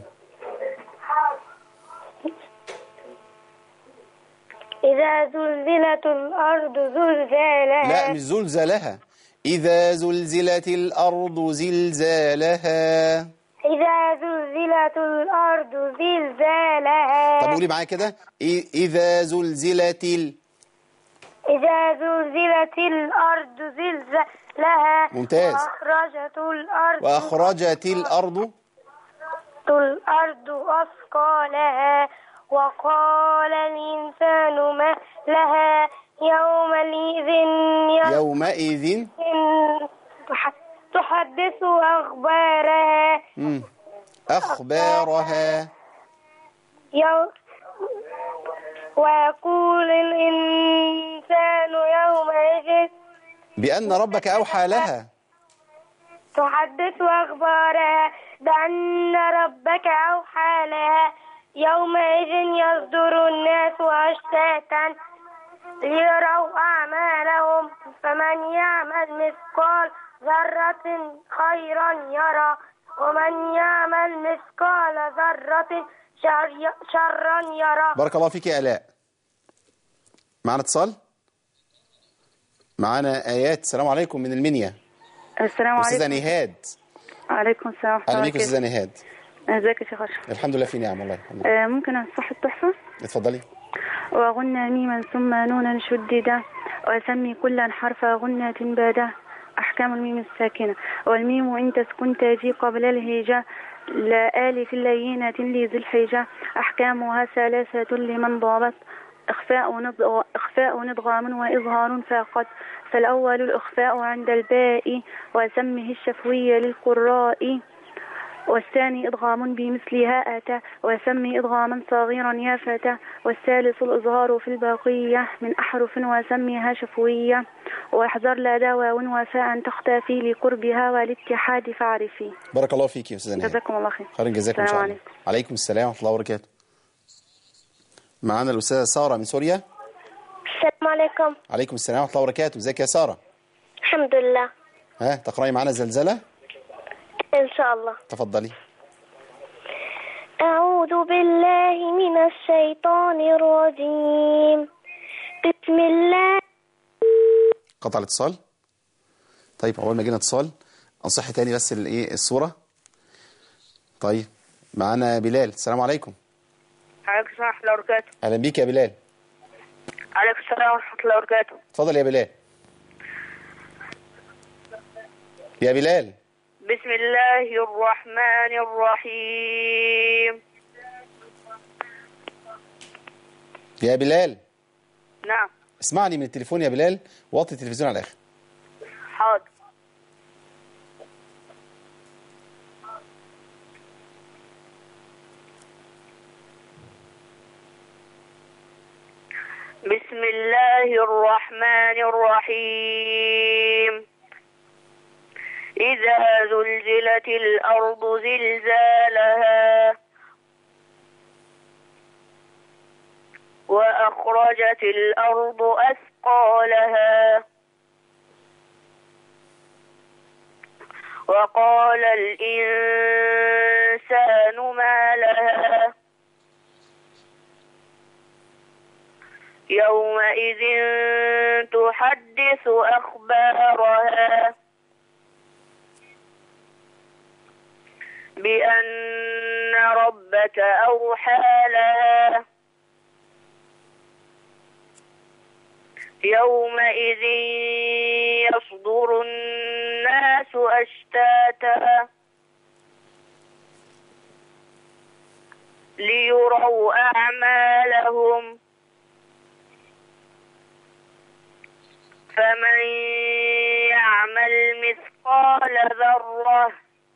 إذا زلزلت الأرض زلزالها لا مش زلزالها إذا زلزلت الأرض زلزالها إذا زلزلت الأرض زلزالها طب قولي معايا كده إي- إذا زلزلت ال... إذا زلزلت الأرض زلزالها ممتاز. وأخرجت الأرض وأخرجت الأرض الأرض أثقالها وقال الإنسان ما لها يومئذ يومئذ تح- تحدث أخبارها مم. أخبارها يوم ويقول الإنسان يومئذ بأن ربك أوحى لها تحدث أخبارها بأن ربك أوحى لها يومئذ يصدر الناس أشتاتا ليروا أعمالهم فمن يعمل مثقال ذرة خيرا يرى ومن يعمل مثقال ذرة شر شرا يرى بارك الله فيك يا آلاء معنا اتصال معنا آيات السلام عليكم من المنيا السلام أستاذة عليكم نهاد عليكم السلام ورحمة أهلا الله بيك أستاذة وبركاته نهاد ازيك يا شيخ أشرف الحمد لله في نعم والله الحمد لله آه، ممكن أنصح التحفة اتفضلي وغنى ميما ثم نونا شددا وسمي كلا حرف غنة بادا أحكام الميم الساكنة والميم إن تسكن تأتي قبل الهجاء لا آلف لينة لذي الحجة أحكامها ثلاثة لمن ضابط إخفاء نضغ إخفاء نضغام وإظهار فقط فالأول الإخفاء عند الباء وسمه الشفوي للقراء والثاني إدغام بمثلها أتى وسمي إدغاما صغيرا يا فتى والثالث الإظهار في البقية من أحرف وسميها شفوية واحذر لا دواء وفاء تختفي لقربها والاتحاد فاعرفي بارك الله فيك يا أستاذة نهاد جزاكم الله خير خير جزاكم إن السلام شاء الله عليكم السلام ورحمة الله وبركاته معنا الأستاذة سارة من سوريا السلام عليكم عليكم السلام ورحمة الله وبركاته ازيك يا سارة الحمد لله ها تقرأي معنا زلزلة إن شاء الله تفضلي أعوذ بالله من الشيطان الرجيم بسم الله قطع الاتصال طيب اول ما جينا اتصال انصح تاني بس الايه الصوره طيب معانا بلال السلام عليكم عليكم السلام ورحمة الله وبركاته اهلا بيك يا بلال عليكم السلام ورحمة الله وبركاته اتفضل يا بلال يا بلال بسم الله الرحمن الرحيم يا بلال نعم اسمعني من التليفون يا بلال وطي التلفزيون على الاخر حاضر بسم الله الرحمن الرحيم إذا زلزلت الأرض زلزالها وأخرجت الأرض أثقالها وقال الإنسان ما لها يومئذ تحدث أخبارها بأن ربك أوحى لها يومئذ يصدر الناس أشتاتا ليروا أعمالهم فمن يعمل مثقال ذرة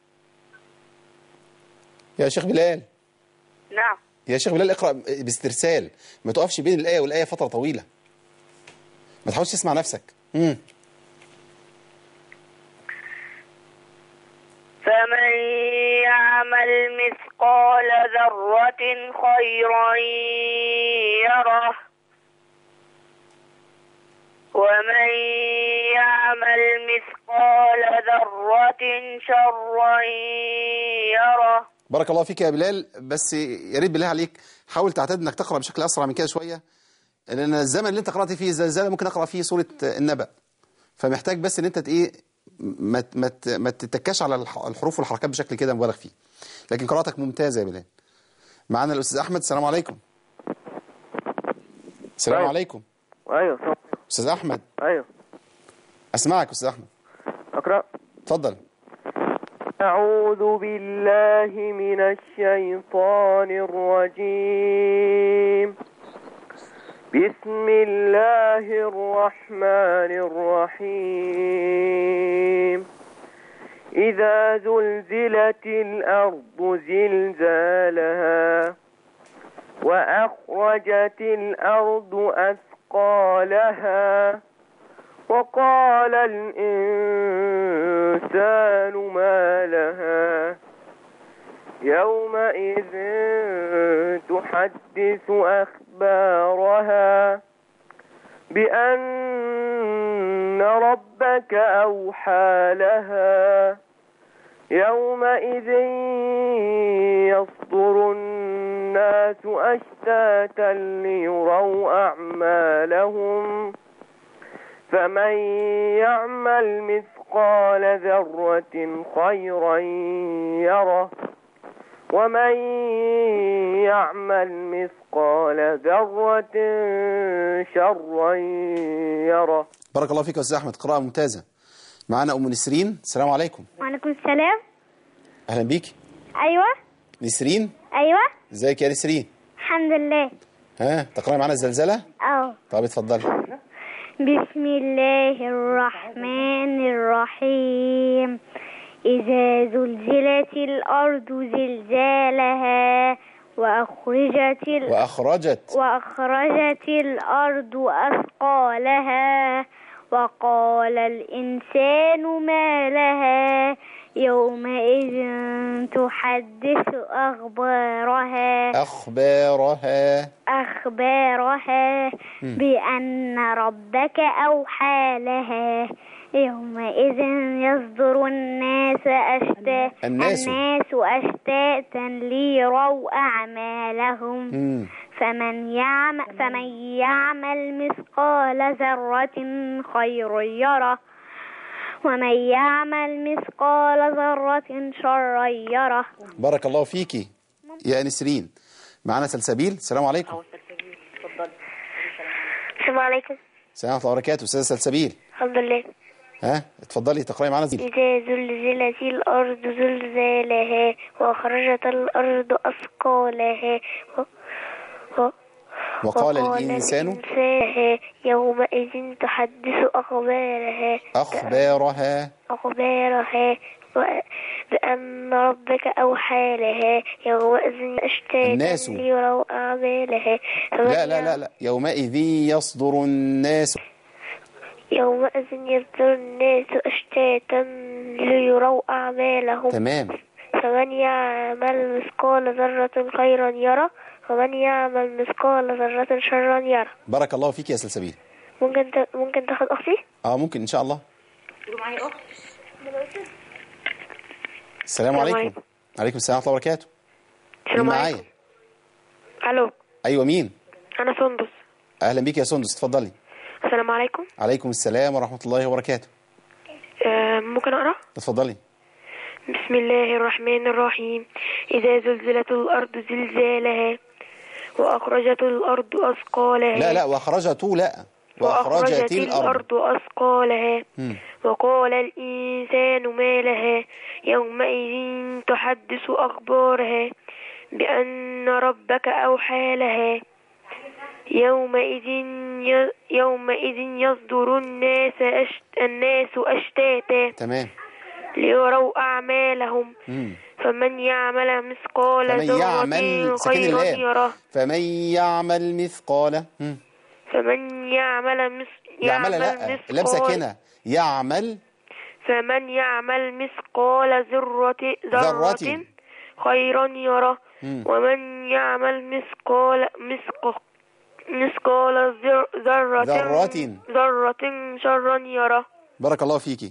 يا شيخ بلال نعم يا شيخ بلال اقرأ باسترسال ما تقفش بين الآية والآية فترة طويلة ما تحاولش تسمع نفسك امم فمن يعمل مثقال ذرة خيرا يره ومن يعمل مثقال ذرة شرا يره بارك الله فيك يا بلال بس يا ريت بالله عليك حاول تعتاد انك تقرا بشكل اسرع من كده شويه لان الزمن اللي انت قرات فيه الزلزال ممكن اقرا فيه سوره النبأ فمحتاج بس ان انت ت- ايه ما ت- ما ت- ما تتكاش على الح- الحروف والحركات بشكل كده مبالغ فيه لكن قراءتك ممتازه يا بلال معانا الاستاذ احمد السلام عليكم السلام أيوة. عليكم ايوه صح استاذ احمد ايوه اسمعك استاذ احمد اقرا اتفضل أعوذ بالله من الشيطان الرجيم بسم الله الرحمن الرحيم إذا زلزلت الأرض زلزالها وأخرجت الأرض أثقالها وقال الإنسان ما لها يومئذ تحدث أخبارها بأن ربك أوحى لها يومئذ يصدر الناس أشتاتا ليروا أعمالهم فمن يعمل مثقال ذرة خيرا يره ومن يعمل مثقال ذرة شرا يره بارك الله فيك يا استاذ احمد قراءه ممتازه معانا ام نسرين السلام عليكم وعليكم السلام اهلا بيك ايوه نسرين ايوه ازيك يا نسرين الحمد لله ها تقراي معانا الزلزله اه طب اتفضلي بسم الله الرحمن الرحيم إذا زلزلت الأرض زلزالها وأخرجت ال... واخرجت وأخرجت الأرض أثقالها وقال الإنسان ما لها يومئذ تحدث أخبارها اخبارها أخبارها مم. بأن ربك أوحى لها يومئذ يصدر الناس أشتاتا الناس. الناس أشتاتا ليروا أعمالهم مم. فمن يعمل فمن يعمل مثقال ذرة خيرا يره ومن يعمل مثقال ذرة شرا يره بارك الله فيكي يا نسرين معانا سلسبيل السلام عليكم السلام عليكم السلام ورحمه الله وبركاته استاذه سلسبيل الحمد لله ها اتفضلي تقراي معانا زي إذا زلزلت الأرض زلزالها وأخرجت الأرض أثقالها و... و... وقال الانسان الإنسان يومئذ تحدث أخبارها اخبارها أخبارها و... بأن ربك أوحى لها يومئذ أشتاتا الناس. ليروا أعمالها لا لا لا لا يومئذ يصدر الناس يومئذ يصدر الناس أشتاتا ليروا أعمالهم تمام فمن يعمل مثقال ذرة خيرا يرى ومن يعمل مثقال ذرة شرا يرى بارك الله فيك يا سلسبيل ممكن ت... ممكن تاخد أختي؟ اه ممكن ان شاء الله معايا أخت السلام السلام عليكم عليكم. عليكم السلام ورحمه الله وبركاته مين السلام معايا ألو ايوه مين أنا سندس اهلا بيك يا سندس اتفضلي السلام عليكم عليكم السلام ورحمه الله وبركاته آه ممكن أقرأ؟ اتفضلي بسم الله الرحمن الرحيم إذا زلزلت الأرض زلزالها وأخرجت الأرض أثقالها لا لا واخرجته لا وأخرجت الأرض أثقالها مم. وقال الإنسان ما لها يومئذ تحدث أخبارها بأن ربك أوحى لها يومئذ ي- يومئذ يصدر الناس أشت الناس أشتاتا تمام ليروا أعمالهم مم. فمن يعمل مثقال فمن ذرة يعمل سكن خيرا اللام يره فمن يعمل مثقال مم. فمن يعمل مس يعمل لا لام مثقال ساكنة يعمل فمن يعمل مثقال ذرة ذرة. ذرة خيرا يره مم. ومن يعمل مثقال مثق مثقال ذر- ذرة ذرة. ذرة شرا يره بارك الله فيكي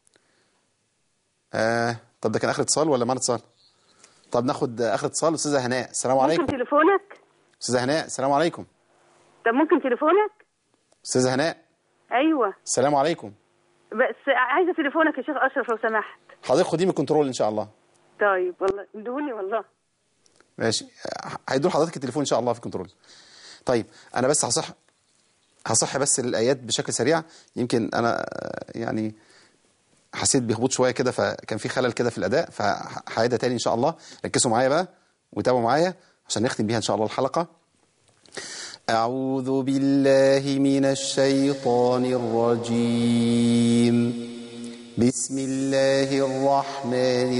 آه طب ده كان اخر اتصال ولا معنا اتصال طب ناخد اخر اتصال استاذه هناء السلام عليكم ممكن تليفونك استاذه هناء السلام عليكم طب ممكن تليفونك استاذه هناء ايوه السلام عليكم بس عايزه تليفونك يا شيخ اشرف لو سمحت حضرتك خديه من الكنترول ان شاء الله طيب والله ادوني والله ماشي هيدور حضرتك التليفون ان شاء الله في الكنترول طيب انا بس هصح هصح بس الايات بشكل سريع يمكن انا آه، يعني حسيت بهبوط شويه كده فكان في خلل كده في الاداء فهعيدها تاني ان شاء الله ركزوا معايا بقى وتابعوا معايا عشان نختم بيها ان شاء الله الحلقه أعوذ بالله من الشيطان الرجيم بسم الله الرحمن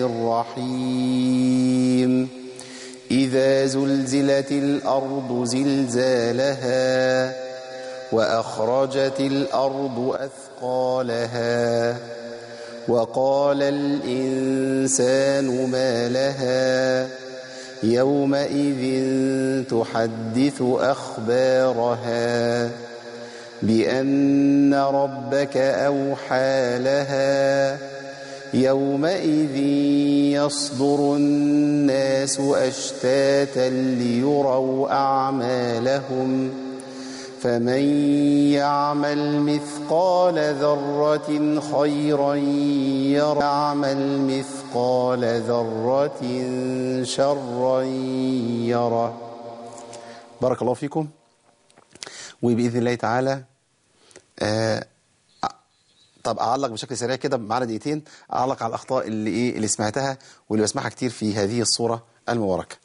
الرحيم إذا زلزلت الأرض زلزالها وأخرجت الأرض أثقالها وقال الإنسان ما لها يومئذ تحدث أخبارها بأن ربك أوحى لها يومئذ يصدر الناس أشتاتا ليروا أعمالهم فمن يعمل مثقال ذرة خيرا يره يعمل مثقال ذرة شرا يره بارك الله فيكم وبإذن الله تعالى آه طب أعلق بشكل سريع كده معنا دقيقتين أعلق على الأخطاء اللي إيه اللي سمعتها واللي بسمعها كتير في هذه الصورة المباركة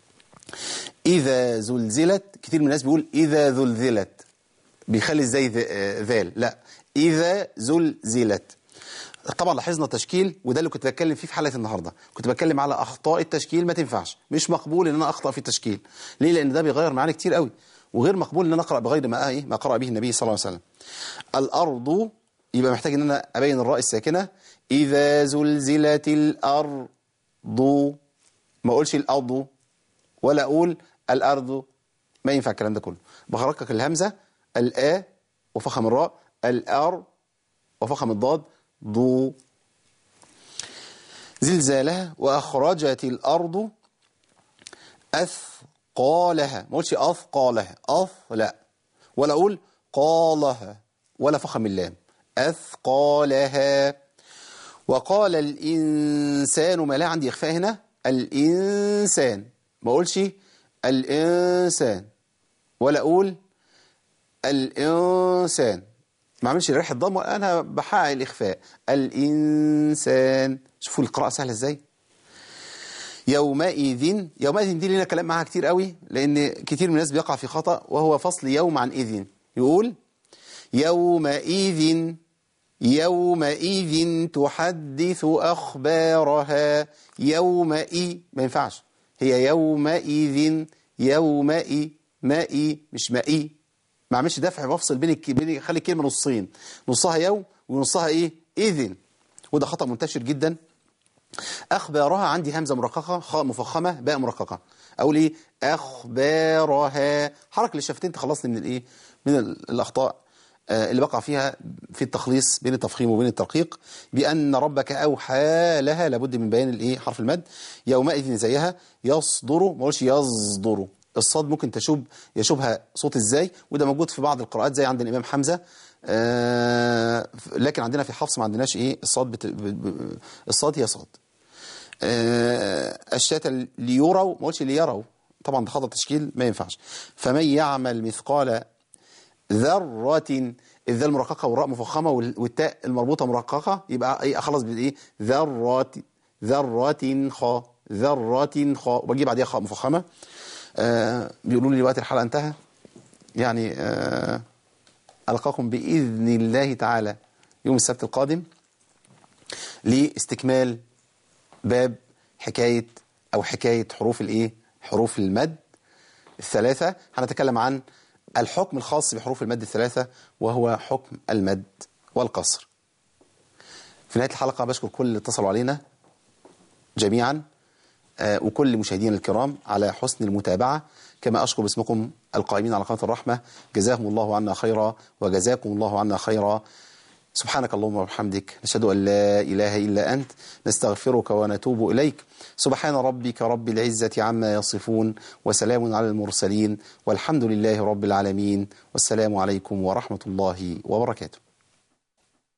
إذا زلزلت كتير من الناس بيقول إذا زلزلت بيخلي ازاي ذ- آه، ذال لا إذا زلزلت طبعا لاحظنا التشكيل وده اللي كنت بتكلم فيه في حلقة النهاردة كنت بتكلم على أخطاء التشكيل ما تنفعش مش مقبول إن أنا أخطأ في التشكيل ليه لأن ده بيغير معاني كتير قوي وغير مقبول إن أنا أقرأ بغير ما إيه ما قرأ به النبي صلى الله عليه وسلم الأرض يبقى محتاج إن أنا أبين الراء الساكنة إذا زلزلت الأرض ما أقولش الأرض ولا أقول الأرض ما ينفع الكلام ده كله بحركك الهمزة الآ وفخم الراء الأر وفخم الضاد ضو زلزالها وأخرجت الأرض أثقالها ما قلتش أثقالها أث لا ولا أقول قالها ولا فخم اللام أثقالها وقال الإنسان ما لا عندي إخفاء هنا الإنسان ما أقولش الإنسان ولا أقول الإنسان ما عملش ريح الضم أنا بحقق الإخفاء الإنسان شوفوا القراءة سهلة إزاي يومئذ يومئذ دي لنا كلام معاها كتير قوي لأن كتير من الناس بيقع في خطأ وهو فصل يوم عن إذن يقول يومئذ يومئذ تحدث أخبارها يومئذ ما ينفعش هي يومئذ يومئذ مائي مش مائي ما عملش دفع بفصل بين الك... بين خلي الكلمه نصين نصها يوم ونصها ايه اذن وده خطا منتشر جدا اخبارها عندي همزه مرققه خاء مفخمه باء مرققه اقول ايه اخبارها حركه للشفتين تخلصني من الايه من ال- الاخطاء آه، اللي بقع فيها في التخليص بين التفخيم وبين الترقيق بأن ربك أوحى لها لابد من بيان الايه حرف المد يومئذ زيها يصدر ما اقولش يصدر الصاد ممكن تشوب يشوبها صوت ازاي وده موجود في بعض القراءات زي عند الإمام حمزة آه لكن عندنا في حفص ما عندناش ايه الصاد بت... ب... ب... الصاد هي صاد آه الشاة ليروا ما قلتش ليروا طبعا ده خطأ تشكيل ما ينفعش فمن يعمل مثقال ذرة الذال مرققة والراء مفخمة وال- والتاء المربوطة مرققة يبقى ايه اخلص بالايه ذرات ذرة خاء ذرة خاء وبجيب بعديها خاء مفخمة آه بيقولوا لي وقت الحلقة انتهى يعني آه ألقاكم بإذن الله تعالى يوم السبت القادم لاستكمال باب حكاية أو حكاية حروف الإيه؟ حروف المد الثلاثة هنتكلم عن الحكم الخاص بحروف المد الثلاثة وهو حكم المد والقصر في نهاية الحلقة بشكر كل اللي اتصلوا علينا جميعا آه، وكل مشاهدينا الكرام على حسن المتابعة كما أشكر باسمكم القائمين على قناة الرحمة جزاهم الله عنا خيرا وجزاكم الله عنا خيرا سبحانك اللهم وبحمدك نشهد أن لا إله إلا أنت نستغفرك ونتوب إليك سبحان ربك رب العزة عما يصفون وسلام على المرسلين والحمد لله رب العالمين والسلام عليكم ورحمة الله وبركاته